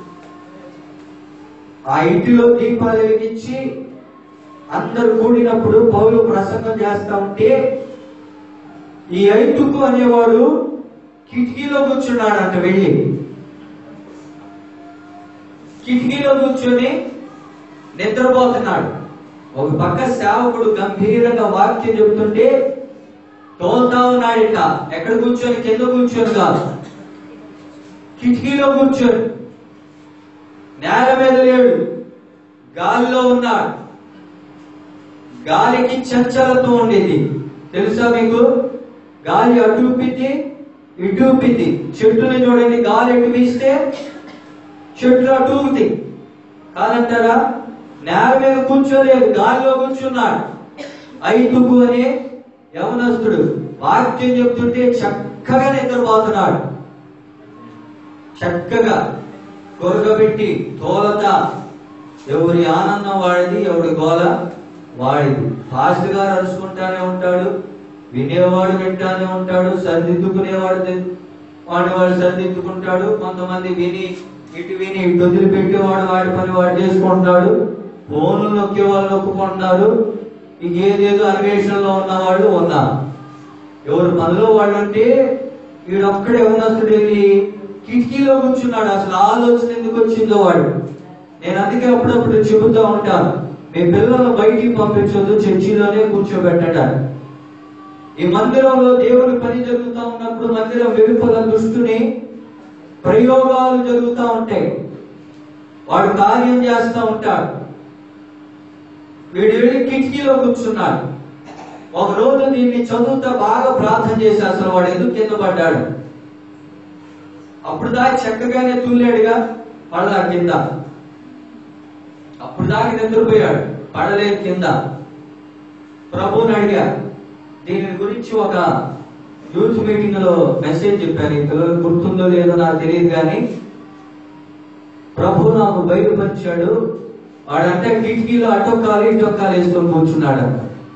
ఆ ఇంటిలో దీపాలు వెలిగించి అందరు కూడినప్పుడు పౌలు ప్రసంగం చేస్తా ఉంటే ఈ ఐతుకు అనేవాడు కిటికీలో కూర్చున్నాడంట వెళ్ళి కిటికీలో కూర్చొని నిద్రపోతున్నాడు ఒక పక్క సేవకుడు గంభీరంగా వాక్యం చెబుతుంటే తోలుతా ఉన్నాడట ఎక్కడ కూర్చొని కింద కూర్చొని కాదు కిటికీలో కూర్చొని నేల మీద లేడు గాలిలో ఉన్నాడు గాలికి చంచలత్వం ఉండేది తెలుసా మీకు గాలి అటు ఊపిద్ది ఇటు ఊపిద్ది చెట్టుని చూడండి గాలి ఎటు వీస్తే చెట్లు అటు ఊగుతాయి కాదంటారా నేల మీద కూర్చోలేదు గాలిలో కూర్చున్నాడు ఐదుగు అనే యవనస్తుడు వాక్యం చెప్తుంటే చక్కగా నిద్రపోతున్నాడు చక్కగా కొరగబెట్టి తోలత ఎవరి ఆనందం వాడిది ఎవరి గోల వాడిది ఫాస్ట్ గా అరుచుకుంటానే ఉంటాడు వినేవాడు వింటానే ఉంటాడు సరిదిద్దుకునేవాడు ది- వాడి వాడు సరిదిద్దుకుంటాడు కొంతమంది విని ఇటు విని ఇటు వదిలిపెట్టేవాడు వాడి పని వాడు చేసుకుంటాడు ఫోన్లు నొక్కే వాళ్ళు నొక్కుకుంటున్నారు ఇంకేదేదో అన్వేషణలో ఉన్నవాళ్ళు ఉన్నారు ఎవరు పనిలో వాళ్ళు ఉంటే వీడొక్కడే ఉన్నప్పుడు వెళ్ళి కిటికీలో కూర్చున్నాడు అసలు ఆలోచన ఎందుకు వచ్చిందో వాడు నేను అందుకే అప్పుడప్పుడు చెబుతూ ఉంటాను మీ పిల్లలను బయటికి పంపించొద్దు చర్చిలోనే కూర్చోబెట్టడానికి ఈ మందిరంలో దేవుని పని జరుగుతూ ఉన్నప్పుడు మందిరం వెలుపల దుష్టుని ప్రయోగాలు జరుగుతూ ఉంటాయి వాడు కార్యం చేస్తూ ఉంటాడు వీడు వెళ్ళి కిటికీలో కూర్చున్నాడు ఒక రోజు దీన్ని చదువుతా బాగా ప్రార్థన చేసి అసలు వాడు ఎందుకు కింద పడ్డాడు అప్పుడు దాకా చక్కగానే తుల్లాడుగా పడలా కింద అప్పుడు దాకా నిద్రపోయాడు పడలేదు కింద ప్రభువుని అడిగా దీని గురించి ఒక యూత్ మీటింగ్ లో మెసేజ్ చెప్పాను ఈ పిల్లలకు గుర్తుందో లేదో నాకు తెలియదు కానీ ప్రభు నాకు బయలుపరిచాడు వాడంటే కిటికీలో అటొక్కాలు ఇటొక్కాలు వేసుకొని కూర్చున్నాడు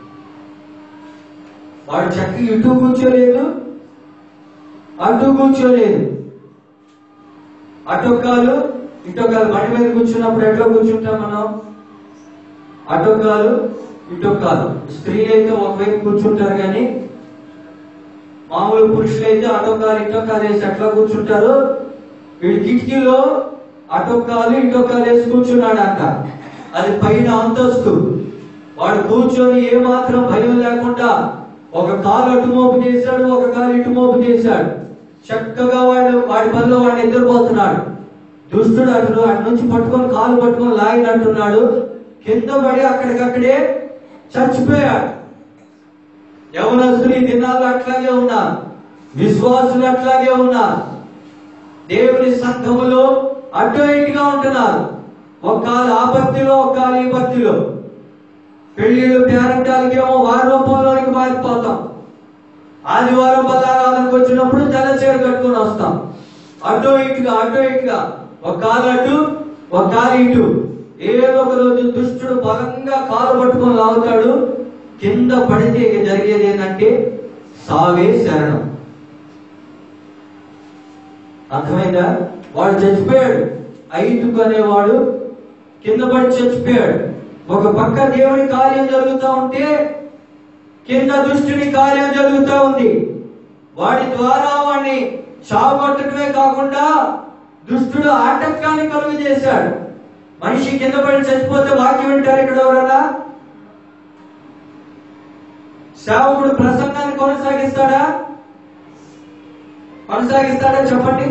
వాడు చక్కగా ఇటు కూర్చోలేదు అటు కూర్చోలేదు అటొక్కాలు ఇటొక్కాలు బండి మీద కూర్చున్నప్పుడు ఎట్లా కూర్చుంటాం మనం అటొక్కాలు ఇటొక్కాలు స్త్రీలు అయితే ఒకవైపు కూర్చుంటారు కానీ మామూలు పురుషులు అయితే అటొక్కాలు ఇటొక్కాలు వేసి ఎట్లా కూర్చుంటారు వీడి కిటికీలో అటొక్కాలు ఇటొక్కాలు వేసి కూర్చున్నాడు అంట అది పైన అంతస్తు వాడు కూర్చొని ఏ మాత్రం భయం లేకుండా ఒక కాలు అటు మోపు చేశాడు ఒక కాలు ఇటు మోపు చేశాడు చక్కగా వాడు వాడి పనిలో వాడు నిద్రపోతున్నాడు దుష్టుడు అటు అటు నుంచి పట్టుకొని కాలు పట్టుకొని లాగినట్టున్నాడు కింద పడి అక్కడికక్కడే చచ్చిపోయాడు యవనస్తులు ఈ దినాల్లో అట్లాగే ఉన్నారు విశ్వాసులు అట్లాగే ఉన్నారు దేవుని సంఘములో అటు ఇటుగా ఉంటున్నారు ఒక కాలు ఆ భక్తిలో ఒక కాలు ఈ భక్తిలో పెళ్లిళ్ళు పేరంటాలకేమో వారి రూపంలోనికి మారిపోతాం ఆదివారం బలారాధనకు వచ్చినప్పుడు తెల్లచీర కట్టుకొని వస్తాం అటు ఇటుగా అటు ఇటుగా ఒక కాలు అటు ఒక కాలు ఇటు ఏదో ఒక రోజు దుష్టుడు బలంగా కాలు పట్టుకొని లాగుతాడు కింద పడితే ఇక జరిగేది ఏంటంటే సావే శరణం అర్థమైందా వాడు చచ్చిపోయాడు ఐదుకు అనేవాడు కింద పడి చచ్చిపోయాడు ఒక పక్క దేవుని కార్యం జరుగుతూ ఉంటే కింద దుష్టుని కార్యం జరుగుతూ ఉంది వాడి ద్వారా వాడిని చావగొట్టడమే కాకుండా దుష్టుడు ఆటంకాన్ని కలుగు చేశాడు మనిషి కింద పడి చచ్చిపోతే వాక్యం వింటారు ఇక్కడ ఎవరన్నా సేవకుడు ప్రసంగాన్ని కొనసాగిస్తాడా కొనసాగిస్తాడా చెప్పండి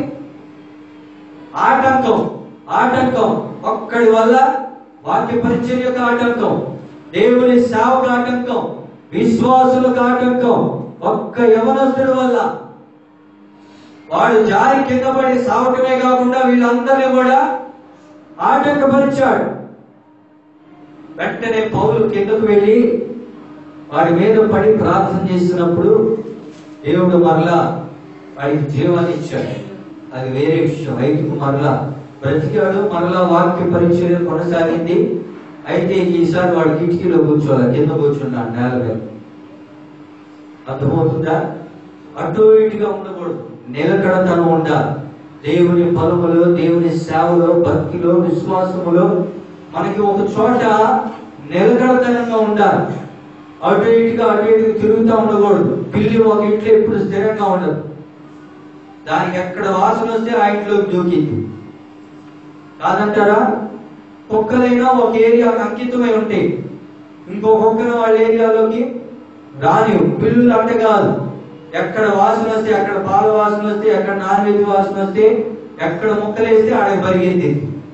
ఆటంకం ఆటంకం ఒక్కడి వల్ల వాక్య పరిచయం యొక్క ఆటంకం దేవుని సేవకు ఆటంకం విశ్వాసులకు ఆటంకం ఒక్క యవనస్తుడి వల్ల వాడు జారి కింద పడి సావటమే కాకుండా వీళ్ళందరినీ కూడా ఆటంకపరిచాడు వెంటనే పౌలు కిందకు వెళ్ళి వాడి మీద పడి ప్రార్థన చేసినప్పుడు దేవుడు మరలా వాడికి జీవాన్ని ఇచ్చాడు అది వేరే విషయం రైతుకు మరలా బ్రతికాడు మరలా వాక్య పరిచయం కొనసాగింది అయితే ఈసారి వాడు కిటికీలో కూర్చోవాలి కింద కూర్చున్నాడు నేల మీద అర్థమవుతుందా అటు ఇటుగా ఉండకూడదు నిలకడతనం ఉండాలి దేవుని పలుములో దేవుని సేవలో భక్తిలో విశ్వాసములో మనకి ఒక చోట నిలకడతనంగా ఉండాలి అటు ఇటుగా అటు ఇటుగా తిరుగుతూ ఉండకూడదు పిల్లి ఒక ఇంట్లో ఎప్పుడు స్థిరంగా ఉండదు దానికి ఎక్కడ వాసన వస్తే ఆ ఇంట్లోకి దూకింది కాదంటారా కుక్కలైనా ఒక ఏరియాకి అంకితమై ఉంటాయి ఇంకో కుక్కను వాళ్ళ ఏరియాలోకి రాని పిల్లులు అంటే కాదు ఎక్కడ వాసన వస్తే ఎక్కడ పాల వాసన వస్తే ఎక్కడ నాన్ వెజ్ వాసన వస్తే ఎక్కడ ముక్కలేస్తే ఆడకి పరిగెత్తి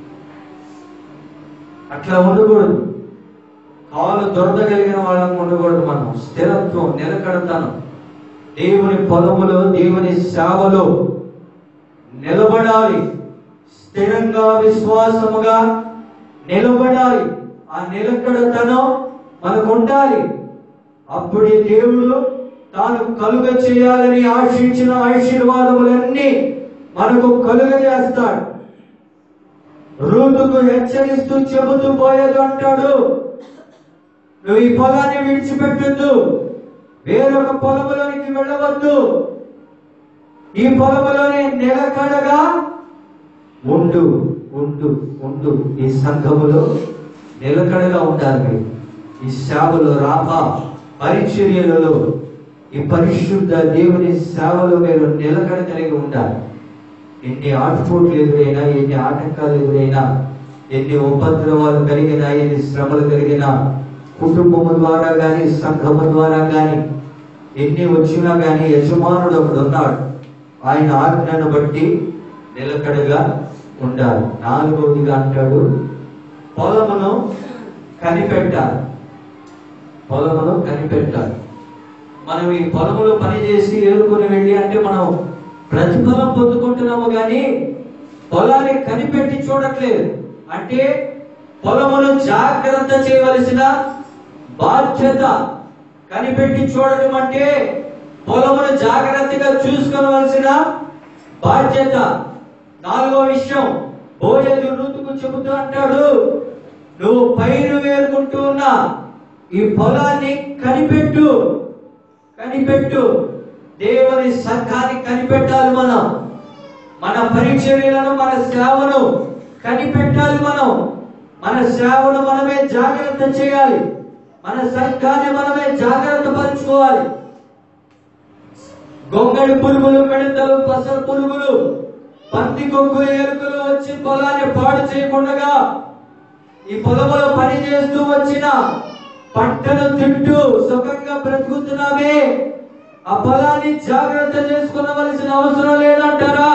అట్లా ఉండకూడదు కాలు దొరద కలిగిన వాళ్ళని ఉండకూడదు మనం స్థిరత్వం నిలకడతనం దేవుని పొలములో దేవుని సేవలో నిలబడాలి స్థిరంగా విశ్వాసముగా నిలబడాలి ఆ నిలకడతనం మనకు ఉండాలి అప్పుడే దేవుడు తాను కలుగ చేయాలని ఆశించిన ఆశీర్వాదములన్నీ మనకు కలుగ చేస్తాడు రూతుకు హెచ్చరిస్తూ చెబుతూ పోయేది అంటాడు నువ్వు ఈ పొలాన్ని విడిచిపెట్టద్దు వేరొక పొలములోనికి వెళ్ళవద్దు ఈ పొలములోనే నిలకడగా ఉండు ఉండు ఉండు ఈ సంఘములో నిలకడగా ఉండాలి మీరు ఈ సేవలో రాప పరిచర్యలలో ఈ పరిశుద్ధ దేవుని సేవలో మీరు నిలకడ కలిగి ఉండాలి ఎన్ని ఆటుపోట్లు ఎదురైనా ఎన్ని ఆటంకాలు ఎదురైనా ఎన్ని ఉపద్రవాలు కలిగినా ఎన్ని శ్రమలు కలిగినా కుటుంబము ద్వారా గాని సంఘము ద్వారా గాని ఎన్ని వచ్చినా గాని యజమానుడు ఒకడు ఉన్నాడు ఆయన ఆజ్ఞను బట్టి నిలకడగా ఉండాలి నాలుగవదిగా అంటాడు పొలమును కనిపెట్టాలి పొలమును కనిపెట్టాలి మనం ఈ పొలములో పని చేసి ఏరుకొని వెళ్ళి అంటే మనం ప్రతిఫలం పొందుకుంటున్నాము కానీ పొలాన్ని కనిపెట్టి చూడట్లేదు అంటే పొలమును జాగ్రత్త చేయవలసిన బాధ్యత కనిపెట్టి చూడడం అంటే పొలమును జాగ్రత్తగా చూసుకోవలసిన బాధ్యత నాలుగో విషయం బోయలు ఋతుకు చెబుతూ అంటాడు నువ్వు పైరు వేరుకుంటూ ఉన్నా ఈ పొలాన్ని కనిపెట్టు కనిపెట్టు దేవుని సంఘాన్ని కనిపెట్టాలి మనం మన పరిచర్యలను మన సేవను కనిపెట్టాలి మనం మన సేవను మనమే జాగ్రత్త చేయాలి మన సంఘాన్ని మనమే జాగ్రత్త పరుచుకోవాలి గొంగడి పురుగులు మిడతలు పసర పురుగులు పంది కొక్కులు ఎలుకలు వచ్చి పొలాన్ని పాడు చేయకుండా ఈ పొలములో పని చేస్తూ వచ్చిన పంటను తింటూ సుఖంగా బ్రతుకుతున్నామే ఆ పొలాన్ని జాగ్రత్త చేసుకునవలసిన అవసరం లేదంటారా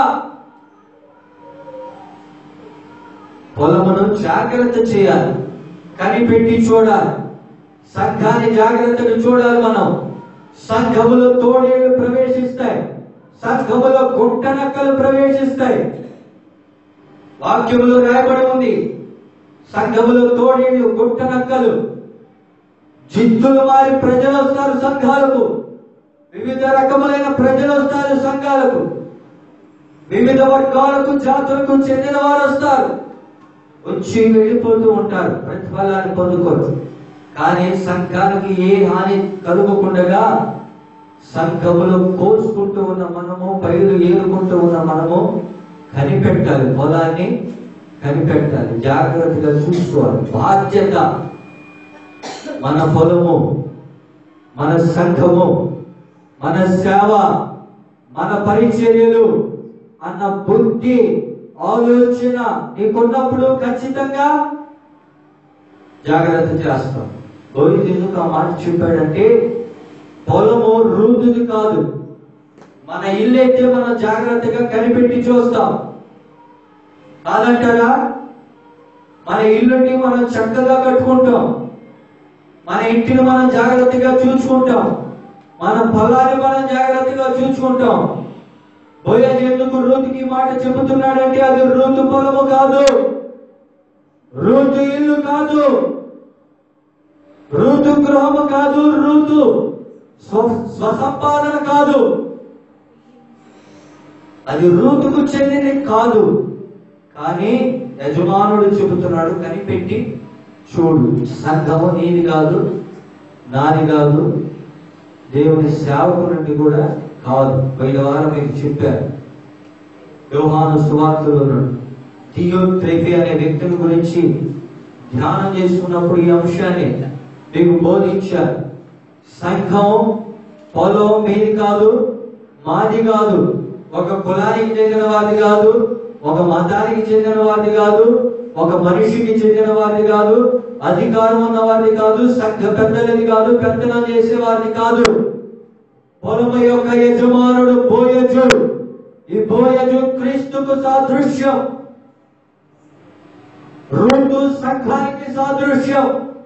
పొలమును జాగ్రత్త చేయాలి కనిపెట్టి చూడాలి సంఘాన్ని జాగ్రత్తగా చూడాలి మనం సంఘములో తోడేళ్లు ప్రవేశిస్తాయి సంఘములో గుంటనక్కలు ప్రవేశిస్తాయి వాక్యములో రాయబడి ఉంది సంఘములో తోడేళ్లు గుంటనక్కలు జిత్తులు మారి ప్రజలు వస్తారు సంఘాలకు వివిధ రకములైన ప్రజలు వస్తారు సంఘాలకు వివిధ వర్గాలకు జాతులకు చెందిన వారు వస్తారు వచ్చి వెళ్ళిపోతూ ఉంటారు ప్రతిఫలాన్ని పొందుకోరు కానీ సంఘానికి ఏ హాని కలుగకుండా సంఘములో కోసుకుంటూ ఉన్న మనము పైరు ఏరుకుంటూ ఉన్న మనము కనిపెట్టాలి పొలాన్ని కనిపెట్టాలి జాగ్రత్తగా చూసుకోవాలి బాధ్యత మన పొలము మన సంఘము మన సేవ మన పరిచర్యలు అన్న బుద్ధి ఆలోచన నీకున్నప్పుడు ఖచ్చితంగా జాగ్రత్త చేస్తాం గోవింద్ ఎందుకు ఆ మాట చెప్పాడంటే పొలము రూదుది కాదు మన ఇల్లు అయితే మనం జాగ్రత్తగా కనిపెట్టి చూస్తాం కాదంటారా మన ఇల్లుని మనం చక్కగా కట్టుకుంటాం మన ఇంటిని మనం జాగ్రత్తగా చూసుకుంటాం మన పొలాన్ని మనం జాగ్రత్తగా చూసుకుంటాం బోయజ్ ఎందుకు రూతుకి ఈ మాట చెబుతున్నాడంటే అది రూతు పొలము కాదు రూతు ఇల్లు కాదు రూతు గృహము కాదు రూతు స్వ- స్వసంపాదన కాదు అది రూతుకు చెందినది కాదు కానీ యజమానుడు చెబుతున్నాడు కనిపెట్టి చూడు సంఘము నీది కాదు నాది కాదు దేవుని సేవకు నుండి కూడా కాదు పోయిన వారం మీకు చెప్పారు యోహాను సువార్తలో థియోత్రేపి అనే వ్యక్తిని గురించి ధ్యానం చేసుకున్నప్పుడు ఈ అంశాన్ని మీకు బోధించారు సంఘం పొలం మీది కాదు మాది కాదు ఒక కులానికి చెందిన వారిది కాదు ఒక మతానికి చెందిన వారిది కాదు ఒక మనిషికి చెందిన వారిది కాదు అధికారం ఉన్న వారిది కాదు సంఘ పెద్దలది కాదు పెద్దలం చేసే వారిది కాదు పొలము యొక్క యజమానుడు బోయజు ఈ బోయజు క్రీస్తుకు సాదృశ్యం రూతు సంఘానికి సాదృశ్యం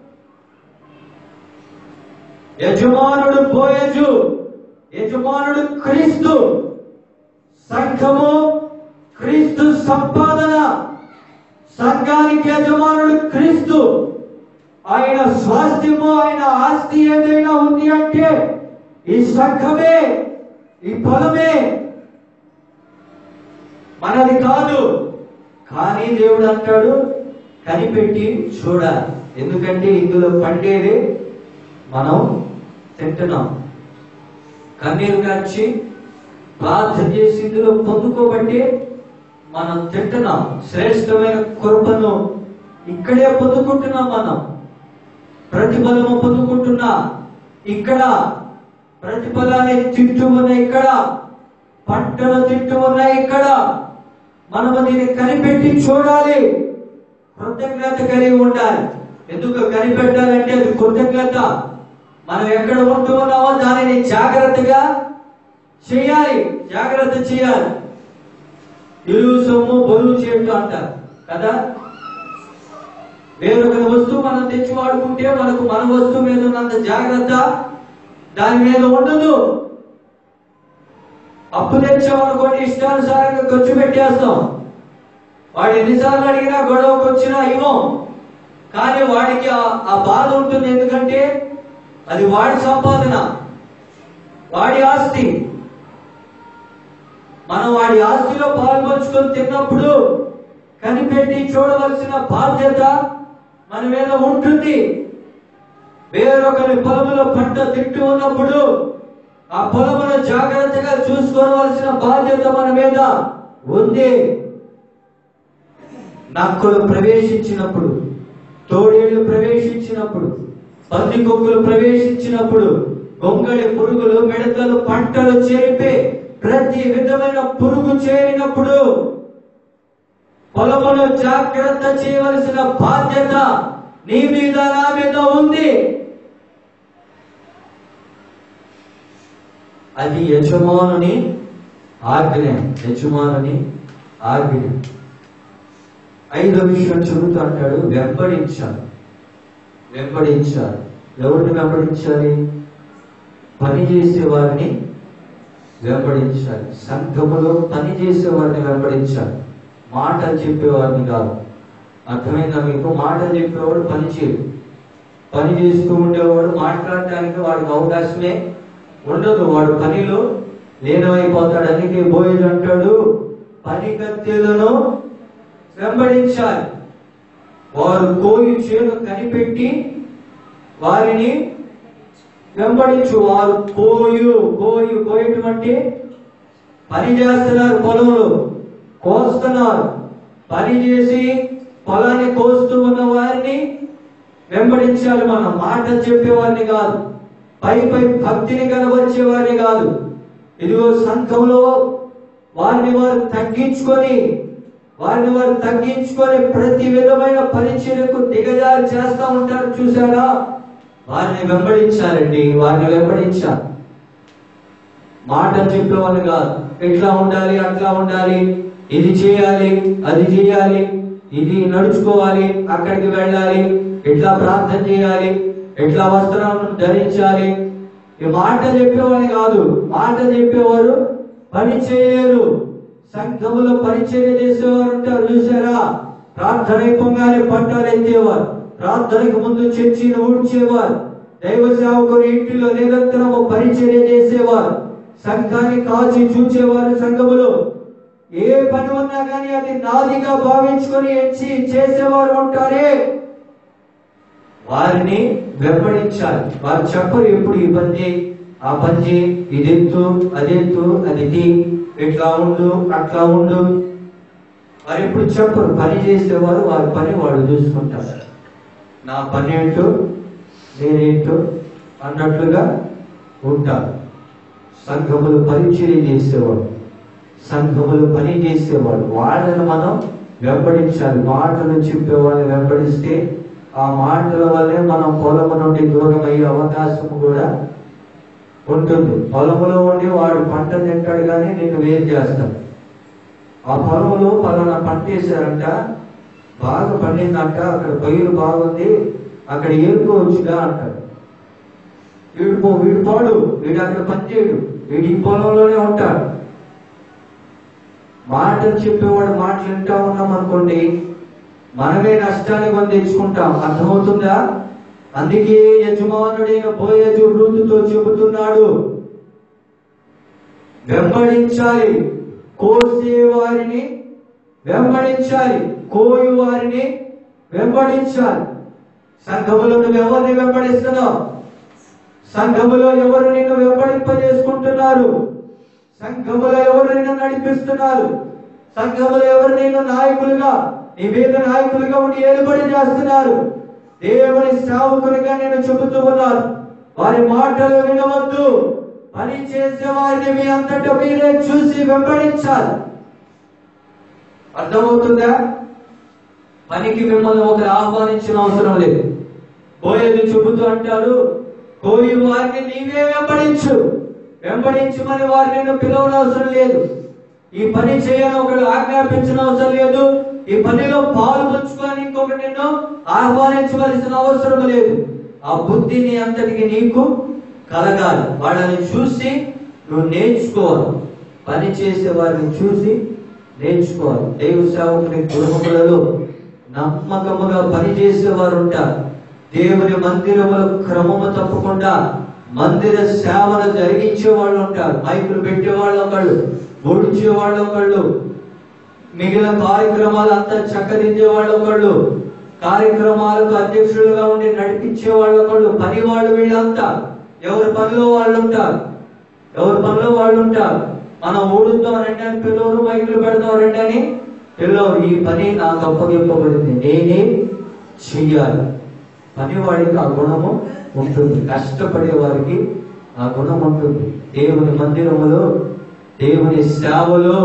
యజమానుడు బోయజు యజమానుడు క్రీస్తు సంఘము క్రీస్తు సంపాదన సంఘానికి యజమానుడు క్రీస్తు ఆయన స్వాస్థ్యము ఆయన ఆస్తి ఏదైనా ఉంది అంటే ఈ సంఘమే ఈ పొలమే మనది కాదు కానీ దేవుడు అంటాడు కనిపెట్టి చూడాలి ఎందుకంటే ఇందులో పండేది మనం తింటున్నాం కన్నీరు కాచి ప్రార్థన చేసి ఇందులో పొందుకోబట్టి మనం తింటున్నాం శ్రేష్టమైన కృపను ఇక్కడే పొందుకుంటున్నాం మనం ప్రతిఫలము పొందుకుంటున్నా ఇక్కడ ప్రతిఫలాన్ని తింటూ ఉన్నాయి ఇక్కడ పంటలు తింటూ ఉన్నాయి ఇక్కడ మనము దీన్ని కనిపెట్టి చూడాలి కృతజ్ఞత కలిగి ఉండాలి ఎందుకు కనిపెట్టాలంటే అది కృతజ్ఞత మనం ఎక్కడ ఉంటూ ఉన్నామో దానిని జాగ్రత్తగా చేయాలి జాగ్రత్త చేయాలి ఇరువు సొమ్ము బరువు చేయటం అంటారు కదా వేరొక వస్తువు మనం తెచ్చి వాడుకుంటే మనకు మన వస్తువు మీద ఉన్నంత జాగ్రత్త దాని మీద ఉండదు అప్పు తెచ్చామనుకోండి ఇష్టానుసారంగా ఖర్చు పెట్టేస్తాం వాడు ఎన్నిసార్లు అడిగినా గొడవకు వచ్చినా ఇవ్వం కానీ వాడికి ఆ- ఆ బాధ ఉంటుంది ఎందుకంటే అది వాడి సంపాదన వాడి ఆస్తి మనం వాడి ఆస్తిలో పాల్పంచుకొని తిన్నప్పుడు కనిపెట్టి చూడవలసిన బాధ్యత మన మీద ఉంటుంది వేరొకరి పొలములో పంట తింటూ ఉన్నప్పుడు ఆ పొలమును జాగ్రత్తగా చూసుకోవలసిన బాధ్యత మన మీద ఉంది నక్కలు ప్రవేశించినప్పుడు తోడేళ్లు ప్రవేశించినప్పుడు పందికొక్కులు ప్రవేశించినప్పుడు గొంగళి పురుగులు మిడతలు పంటలు చేరిపే ప్రతి విధమైన పురుగు చేరినప్పుడు పొలమును జాగ్రత్త చేయవలసిన బాధ్యత నీ మీద నా మీద ఉంది అది యజమానుని ఆజ్ఞ యజమానుని ఆజ్ఞ ఐదో విషయం చెబుతూ అంటాడు వెంబడించాలి వెంబడించాలి ఎవరిని వెంబడించాలి పని చేసే వారిని వెంబడించాలి సంఘములో పని చేసే వారిని వెంబడించాలి మాటలు చెప్పేవారిని కాదు అర్థమైందా మీకు మాటలు చెప్పేవాడు పని చేయడు పని చేస్తూ ఉండేవాడు మాట్లాడటానికి వాడికి అవకాశమే ఉండదు వాడు పనిలో లీనమైపోతాడు అందుకే బోయలు అంటాడు పని కత్తెలను వెంబడించాలి వారు కోయి చేను కనిపెట్టి వారిని వెంబడించు వారు కోయు కోయు కోయటం అంటే పని చేస్తున్నారు పొలంలో కోస్తున్నారు పని చేసి పొలాన్ని కోస్తూ ఉన్న వారిని వెంబడించాలి మనం మాట చెప్పేవారిని కాదు పై పై భక్తిని కనబరిచే వారిని కాదు ఇదిగో సంఘంలో వారిని వారు తగ్గించుకొని వారిని వారు తగ్గించుకొని ప్రతి విధమైన పరిచయకు దిగజారి చేస్తా ఉంటారు చూసారా వారిని వెంబడించాలండి వారిని వెంబడించాలి మాట చెప్పేవాళ్ళు కాదు ఎట్లా ఉండాలి అట్లా ఉండాలి ఇది చేయాలి అది చేయాలి ఇది నడుచుకోవాలి అక్కడికి వెళ్ళాలి ఎట్లా ప్రార్థన చేయాలి ఎట్లా వస్త్రం ధరించాలి ఈ మాట చెప్పేవాళ్ళు కాదు మాట చెప్పేవారు పని చేయరు సంఘములో పరిచర్య చేసేవారు ఉంటారు చూసారా ప్రార్థన అయిపోగానే పంటలు ఎత్తేవారు ప్రార్థనకు ముందు చర్చిని ఊడ్చేవారు దైవ సేవకుని ఇంటిలో నిరంతరము పరిచర్య చేసేవారు సంఘాన్ని కాచి చూచేవారు సంఘములో ఏ పని ఉన్నా కానీ అది నాదిగా భావించుకొని ఎంచి చేసేవారు ఉంటారే వారిని వెంబడించాలి వారు చెప్పరు ఎప్పుడు ఈ పని చేయి ఆ పని చేయి ఇది ఎత్తు అది ఎత్తు అది తీ ఇట్లా ఉండు అట్లా ఉండు వారు ఎప్పుడు చెప్పరు పని చేసేవారు వారి పని వాళ్ళు చూసుకుంటారు నా పని ఏంటో నేనేంటో అన్నట్లుగా ఉంటారు సంఘములు పరిచర్య చేసేవాడు సంఘములు పని చేసేవాడు వాళ్ళని మనం వెంబడించాలి మాటలు చెప్పేవాళ్ళని వెంబడిస్తే ఆ మాటల వల్లే మనం పొలము నుండి దూరం అయ్యే అవకాశం కూడా ఉంటుంది పొలములో ఉండి వాడు పంట తింటాడు కానీ నిన్ను వేరు చేస్తాడు ఆ పొలంలో పలానా పంట వేశారంట బాగా పండిందంట అక్కడ పైరు బాగుంది అక్కడ ఏరుకోవచ్చుగా అంటాడు వీడు పో వీడు పోడు వీడు అక్కడ పని చేయడు వీడు ఈ పొలంలోనే ఉంటాడు మాటలు చెప్పేవాడు మాటలు వింటా ఉన్నాం అనుకోండి మనమే నష్టాన్ని కొని తెచ్చుకుంటాం అర్థమవుతుందా అందుకే యజమానుడైన బోయజు రూతుతో చెబుతున్నాడు వెంబడించాలి కోసే వారిని వెంబడించాలి కోయి వారిని వెంబడించాలి సంఘములో నువ్వు ఎవరిని వెంబడిస్తున్నావు సంఘములో ఎవరు నిన్ను వెంబడింపజేసుకుంటున్నారు సంఘములో ఎవరు నిన్ను నడిపిస్తున్నారు సంఘములో ఎవరు నిన్ను నాయకులుగా నీ మీద నాయకులుగా ఉండి ఏలుబడి చేస్తున్నారు దేవుని సేవకులుగా నేను చెబుతూ ఉన్నాను వారి మాటలు వినవద్దు పని చేసే వారిని మీ అంతటా మీరే చూసి వెంబడించాలి అర్థమవుతుందా పనికి మిమ్మల్ని ఒకరు ఆహ్వానించిన అవసరం లేదు పోయేది చెబుతూ అంటారు కోయి వారిని నీవే వెంబడించు వెంబడించమని వారిని నేను పిలవనవసరం లేదు ఈ పని చేయని ఒకడు ఆజ్ఞాపించిన అవసరం లేదు ఈ పనిలో పాలు పంచుకొని ఇంకొకటి నిన్ను ఆహ్వానించవలసిన అవసరం లేదు ఆ బుద్ధిని అంతటికి నీకు కలగాలి వాళ్ళని చూసి నువ్వు నేర్చుకోవాలి పని చేసే వారిని చూసి నేర్చుకోవాలి దైవ సేవకుని కుటుంబములలో నమ్మకముగా పనిచేసే వారు ఉంటారు దేవుని మందిరముల క్రమము తప్పకుండా మందిర సేవలు జరిగించే వాళ్ళు ఉంటారు మైకులు పెట్టే వాళ్ళు ఒకళ్ళు ఒడిచే వాళ్ళు ఒకళ్ళు మిగిలిన కార్యక్రమాలు అంతా చక్కదిద్దే వాళ్ళు ఒకళ్ళు కార్యక్రమాలకు అధ్యక్షులుగా ఉండి నడిపించే వాళ్ళు ఒకళ్ళు పని వాళ్ళు వీళ్ళంతా ఎవరి పనిలో వాళ్ళు ఉంటారు ఎవరి పనిలో వాళ్ళు ఉంటారు మనం ఊడుద్దాం రండి అని పిల్లలు మైకులు పెడదాం రండి అని పిల్లలు ఈ పని నాకు అప్పగింపబడింది నేనే చెయ్యాలి పని వాడికి ఆ గుణము ఉంటుంది కష్టపడే వారికి ఆ గుణం ఉంటుంది దేవుని మందిరములో దేవుని సేవలో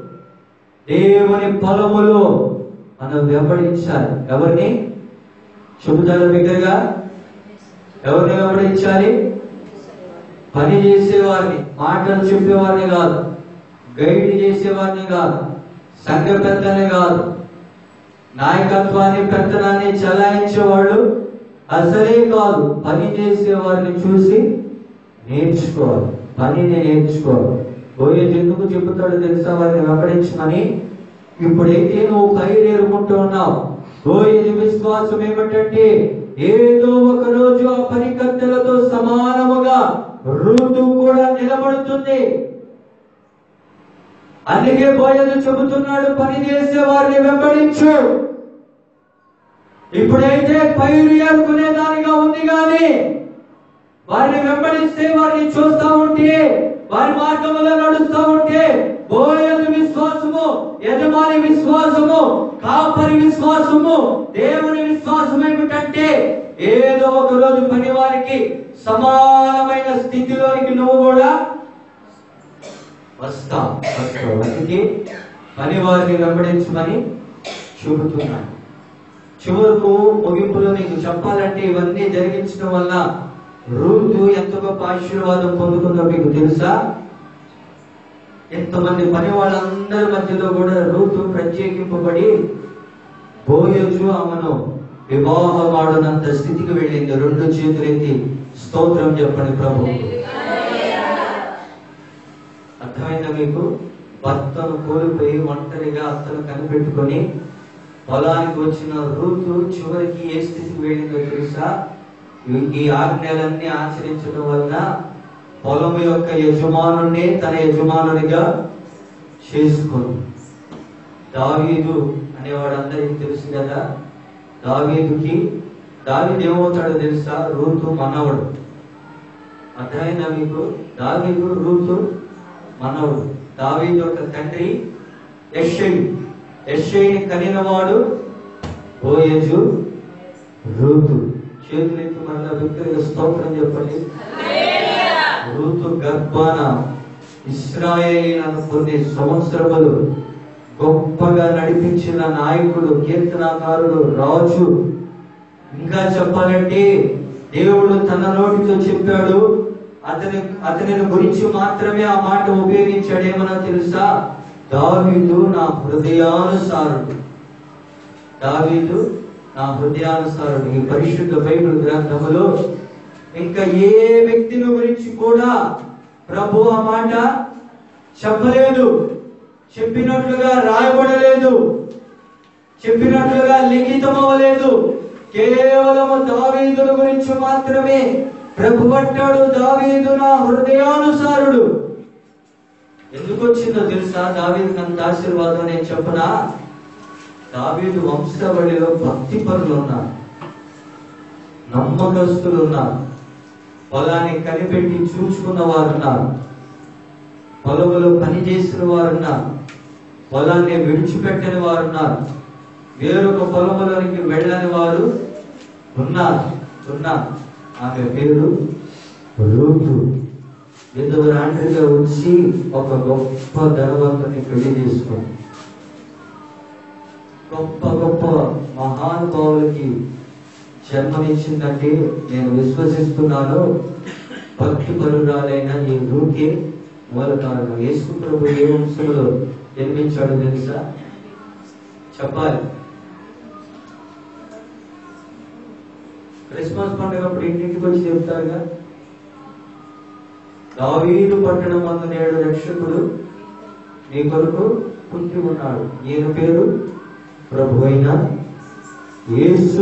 దేవుని పొలములో మనం వెంబడించాలి ఎవరిని చెబుతారు బిగ్గరగా ఎవరిని వెంబడించాలి పని చేసేవారిని మాటలు చెప్పేవారిని కాదు గైడ్ చేసేవారిని కాదు సంఘ పెద్దని కాదు నాయకత్వాన్ని పెత్తనాన్ని చలాయించేవాళ్ళు అసలే కాదు పని చేసేవారిని చూసి నేర్చుకోవాలి పనిని నేర్చుకోవాలి పోయే ఎందుకు చెబుతాడు తెలుసా వారిని వెంబడించమని ఇప్పుడైతే నువ్వు పైరేరుకుంటూ ఉన్నావు పోయేది విశ్వాసం ఏమిటంటే ఏదో ఒక రోజు ఆ పనికత్తెలతో సమానముగా ఋతు కూడా నిలబడుతుంది అందుకే పోయేది చెబుతున్నాడు పని చేసే వారిని వెంబడించు ఇప్పుడైతే పైరు ఏరుకునే దానిగా ఉంది కానీ వారిని వెంబడిస్తే వారిని చూస్తా ఉంటే వారి మార్గంలో నడుస్తా ఉంటే బోయదు విశ్వాసము యజమాని విశ్వాసము కాపరి విశ్వాసము దేవుని విశ్వాసం ఏమిటంటే ఏదో ఒక రోజు పని వారికి సమానమైన స్థితిలోనికి నువ్వు కూడా వస్తాం వస్తాం అందుకే పని వారిని వెంబడించమని చెబుతున్నాను చివరకు ముగింపులో నీకు చెప్పాలంటే ఇవన్నీ జరిగించడం వల్ల రూతు ఎంత గొప్ప ఆశీర్వాదం పొందుకుందో మీకు తెలుసా ఎంతమంది పని వాళ్ళందరి మధ్యలో కూడా రూతు ప్రత్యేకింపబడి బోయజు ఆమెను వివాహమాడనంత స్థితికి వెళ్ళింది రెండు చేతులెత్తి స్తోత్రం చెప్పండి ప్రభు అర్థమైందా మీకు భర్తను కోల్పోయి ఒంటరిగా అత్తను కనిపెట్టుకొని పొలానికి వచ్చిన రూతు చివరికి ఏ స్థితికి వెళ్ళిందో తెలుసా ఈ- ఈ ఆజ్ఞలన్నీ ఆచరించడం వలన పొలం యొక్క యజమానుణ్ణి తన యజమానునిగా చేసుకుంది దావీదు అనేవాడు అందరికి తెలుసు కదా దావీదుకి దావీదు ఏమవుతాడో తెలుసా రూతు మనవడు అర్థమైందా మీకు దావీదు రూతు మనవడు దావీదు యొక్క తండ్రి యశ్షై యశ్షైని కనినవాడు బోయజు రూతు చేతులెత్తి మళ్ళా విగ్రహ స్తోత్రం చెప్పండి రూతు గర్భాన ఇస్రాయేలీలను కొన్ని సంవత్సరములు గొప్పగా నడిపించిన నాయకుడు కీర్తనాకారుడు రాజు ఇంకా చెప్పాలంటే దేవుడు తన నోటితో చెప్పాడు అతని అతనిని గురించి మాత్రమే ఆ మాట ఉపయోగించాడు ఏమన్నా తెలుసా దావీదు నా హృదయానుసారుడు దావీదు నా హృదయానుసారుడు ఈ పరిశుద్ధ బైబిల్ గ్రంథములో ఇంకా ఏ వ్యక్తిని గురించి కూడా ప్రభు ఆ మాట చెప్పలేదు చెప్పినట్లుగా రాయబడలేదు చెప్పినట్లుగా లిఖితం అవ్వలేదు కేవలం దావీదుల గురించి మాత్రమే ప్రభు అంటాడు దావీదు నా హృదయానుసారుడు ఎందుకు వచ్చిందో తెలుసా దావీదుకి అంత ఆశీర్వాదం నేను చెప్పనా దావీదు వంశావళిలో భక్తి పరులు ఉన్నారు నమ్మకస్తులు ఉన్నారు పొలాన్ని కనిపెట్టి చూచుకున్న వారు ఉన్నారు పొలములో పని చేసిన వారు ఉన్నారు పొలాన్ని విడిచిపెట్టని వారు ఉన్నారు వేరొక పొలములోనికి వెళ్ళని వారు ఉన్నారు ఉన్నారు ఆమె పేరు రూతు విధవరాండ్రిగా వచ్చి ఒక గొప్ప ధనవంతుని పెళ్లి చేసుకుంది గొప్ప గొప్ప మహానుభావులకి జన్మనిచ్చిందంటే నేను విశ్వసిస్తున్నాను భక్తి పరురాలైన ఈ రూకే మూల కారణం యేసు ప్రభు ఏ వంశంలో జన్మించాడు తెలుసా చెప్పాలి క్రిస్మస్ పండుగప్పుడు ఇంటింటికి వచ్చి చెప్తారుగా దావీదు పట్టణం మందు నేడు రక్షకుడు నీ కొరకు పుట్టి ఉన్నాడు ఈయన పేరు ప్రభు అయిన యేసు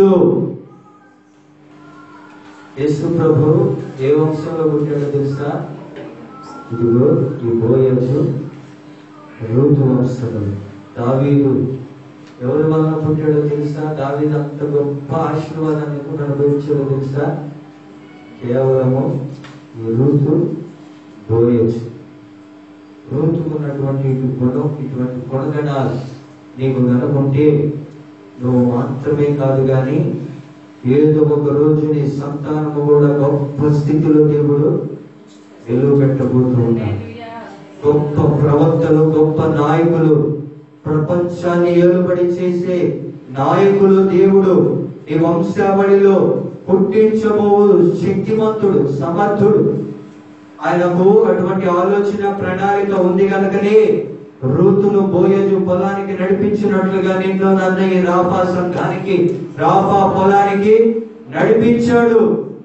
యేసు ప్రభు ఏ వంశంలో పుట్టాడో తెలుసా ఇదిగో ఈ బోయజు రూతు వంశంలో దావీదు ఎవరి వలన పుట్టాడో తెలుసా దావీదు అంత గొప్ప ఆశీర్వాదాన్ని ఎప్పుడు అనుభవించాడో తెలుసా కేవలము ఈ రూతు బోయజు రూతుకున్నటువంటి ఇటు గుణం ఇటువంటి గుణగణాలు నీకు కనుకుంటే నువ్వు మాత్రమే కాదు కానీ ఏదో ఒక రోజు నీ సంతానము కూడా గొప్ప స్థితిలో దేవుడు వెలుగు పెట్టబోతూ ఉన్నాడు గొప్ప ప్రవక్తలు గొప్ప నాయకులు ప్రపంచాన్ని ఏలుబడి చేసే నాయకులు దేవుడు ఈ వంశావళిలో పుట్టించబో శక్తిమంతుడు సమర్థుడు ఆయనకు అటువంటి ఆలోచన ప్రణాళిక ఉంది కనుకనే రూతును బోయజు పొలానికి నడిపించినట్లుగా నిన్ను నన్ను ఈ రాఫా సంఘానికి రాఫా పొలానికి నడిపించాడు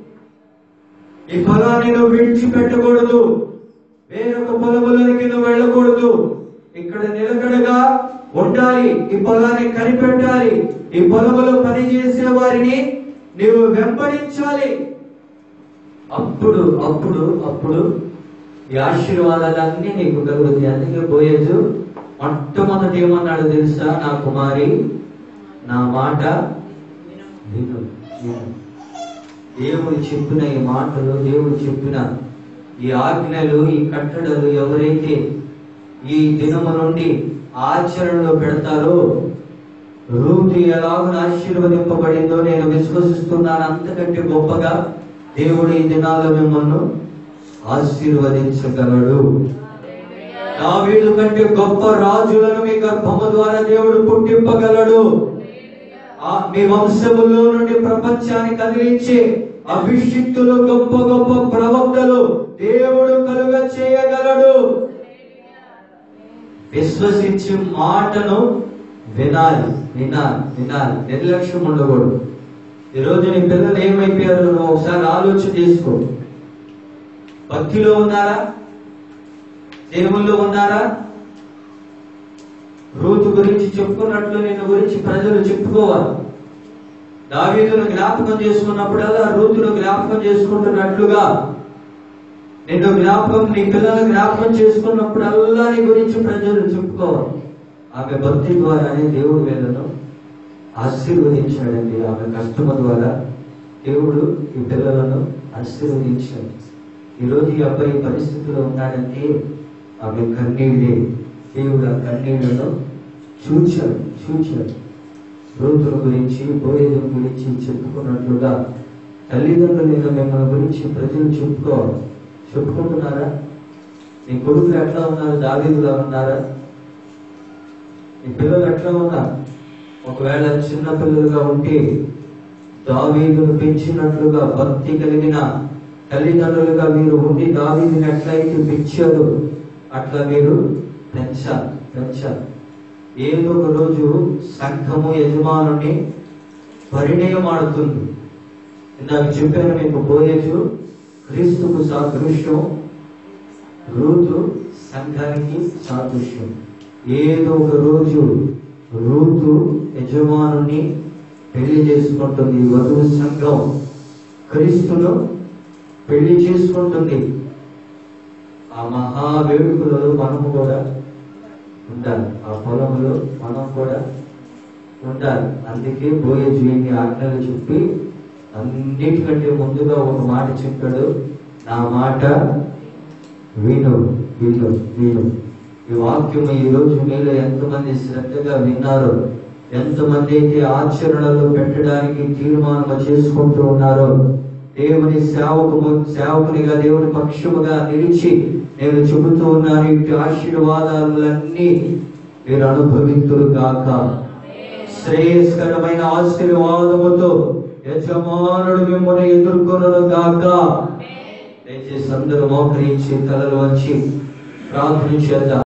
ఈ పొలాన్ని నువ్వు విడిచిపెట్టకూడదు వేరొక పొలములోనికి నువ్వు వెళ్ళకూడదు ఇక్కడ నిలకడగా ఉండాలి ఈ పొలాన్ని కనిపెట్టాలి ఈ పొలములో పనిచేసే వారిని నీవు వెంబడించాలి అప్పుడు అప్పుడు అప్పుడు ఈ ఆశీర్వాదాలన్నీ నీకు కలుగుతాయి అందుకే పోయేజు మొట్టమొదటి ఏమన్నాడు తెలుసా నా కుమారి నా మాట విను విను దేవుడు చెప్పిన ఈ మాటలు దేవుడు చెప్పిన ఈ ఆజ్ఞలు ఈ కట్టడలు ఎవరైతే ఈ దినము నుండి ఆచరణలో పెడతారో రూతు ఎలాగో ఆశీర్వదింపబడిందో నేను విశ్వసిస్తున్నాను అంతకంటే గొప్పగా దేవుడు ఈ దినాల్లో మిమ్మల్ని ఆశీర్వదించగలడు దావీదు కంటే గొప్ప రాజులను మీ గర్భము ద్వారా దేవుడు పుట్టింపగలడు ఆ మీ వంశములో నుండి ప్రపంచాన్ని కదిలించే అభిషిక్తులు గొప్ప గొప్ప ప్రవక్తలు దేవుడు కలుగ చేయగలడు విశ్వసించి మాటను వినాలి వినాలి వినాలి నిర్లక్ష్యం ఉండకూడదు ఈరోజు నీ పిల్లలు ఏమైపోయారు నువ్వు ఒకసారి ఆలోచన చేసుకో భక్తిలో ఉన్నారా దేవుల్లో ఉన్నారా రూతు గురించి చెప్పుకున్నట్లు నేను గురించి ప్రజలు చెప్పుకోవాలి దావీదును జ్ఞాపకం చేసుకున్నప్పుడల్లా రూతును జ్ఞాపకం చేసుకుంటున్నట్లుగా నిన్ను జ్ఞాపకం నీ పిల్లలు జ్ఞాపకం చేసుకున్నప్పుడల్లా నీ గురించి ప్రజలు చెప్పుకోవాలి ఆమె భక్తి ద్వారానే దేవుడు వీళ్ళను ఆశీర్వదించాడండి ఆమె కష్టము ద్వారా దేవుడు ఈ పిల్లలను ఆశీర్వదించాడు ఈరోజు ఈ అబ్బాయి ఈ పరిస్థితిలో ఉన్నాడంటే ఆమె కన్నీళ్ళే దేవుడు ఆ కన్నీళ్లను చూచాడు చూచాడు రోజుల గురించి బోయేదుల గురించి చెప్పుకున్నట్లుగా తల్లిదండ్రులైన మిమ్మల్ని గురించి ప్రజలు చెప్పుకోవాలి చెప్పుకుంటున్నారా మీ కొడుకులు ఎట్లా ఉన్నారు దావీదులా ఉన్నారా మీ పిల్లలు ఎట్లా ఉన్నారు ఒకవేళ చిన్న పిల్లలుగా ఉంటే దావీదును పెంచినట్లుగా భక్తి కలిగిన తల్లిదండ్రులుగా మీరు ఉండి దావీదుని ఎట్లయితే పెంచారో అట్లా మీరు పెంచాలి పెంచాలి ఏదో ఒక రోజు సంఘము యజమానుని పరిణయం ఆడుతుంది ఇందాక చెప్పాను మీకు బోయేజు క్రీస్తుకు సాదృశ్యం రూతు సంఘానికి సాదృశ్యం ఏదో ఒక రోజు రూతు యజమానుని పెళ్లి చేసుకుంటుంది వధువు సంఘం క్రీస్తును పెళ్లి చేసుకుంటుంది ఆ మహా వేడుకలలో మనము కూడా ఉండాలి ఆ పొలంలో మనం కూడా ఉండాలి అందుకే బోయ జీవిని ఆజ్ఞలు చెప్పి అన్నిటికంటే ముందుగా ఒక మాట చెప్పాడు నా మాట విను విను విను ఈ వాక్యం ఈ రోజు మీలో ఎంతమంది శ్రద్ధగా విన్నారో ఎంతమంది అయితే ఆచరణలో పెట్టడానికి తీర్మానం చేసుకుంటూ ఉన్నారో దేవుని సేవకు సేవకునిగా దేవుని పక్షముగా నిలిచి నేను చెబుతూ ఉన్నాను ఇటు ఆశీర్వాదాలన్నీ మీరు అనుభవింతురు గాక శ్రేయస్కరమైన ఆశీర్వాదముతో యజమానుడు మిమ్మల్ని ఎదుర్కొనను గాక దయచేసి అందరూ మోకరించి తలలు వంచి ప్రార్థన చేద్దాం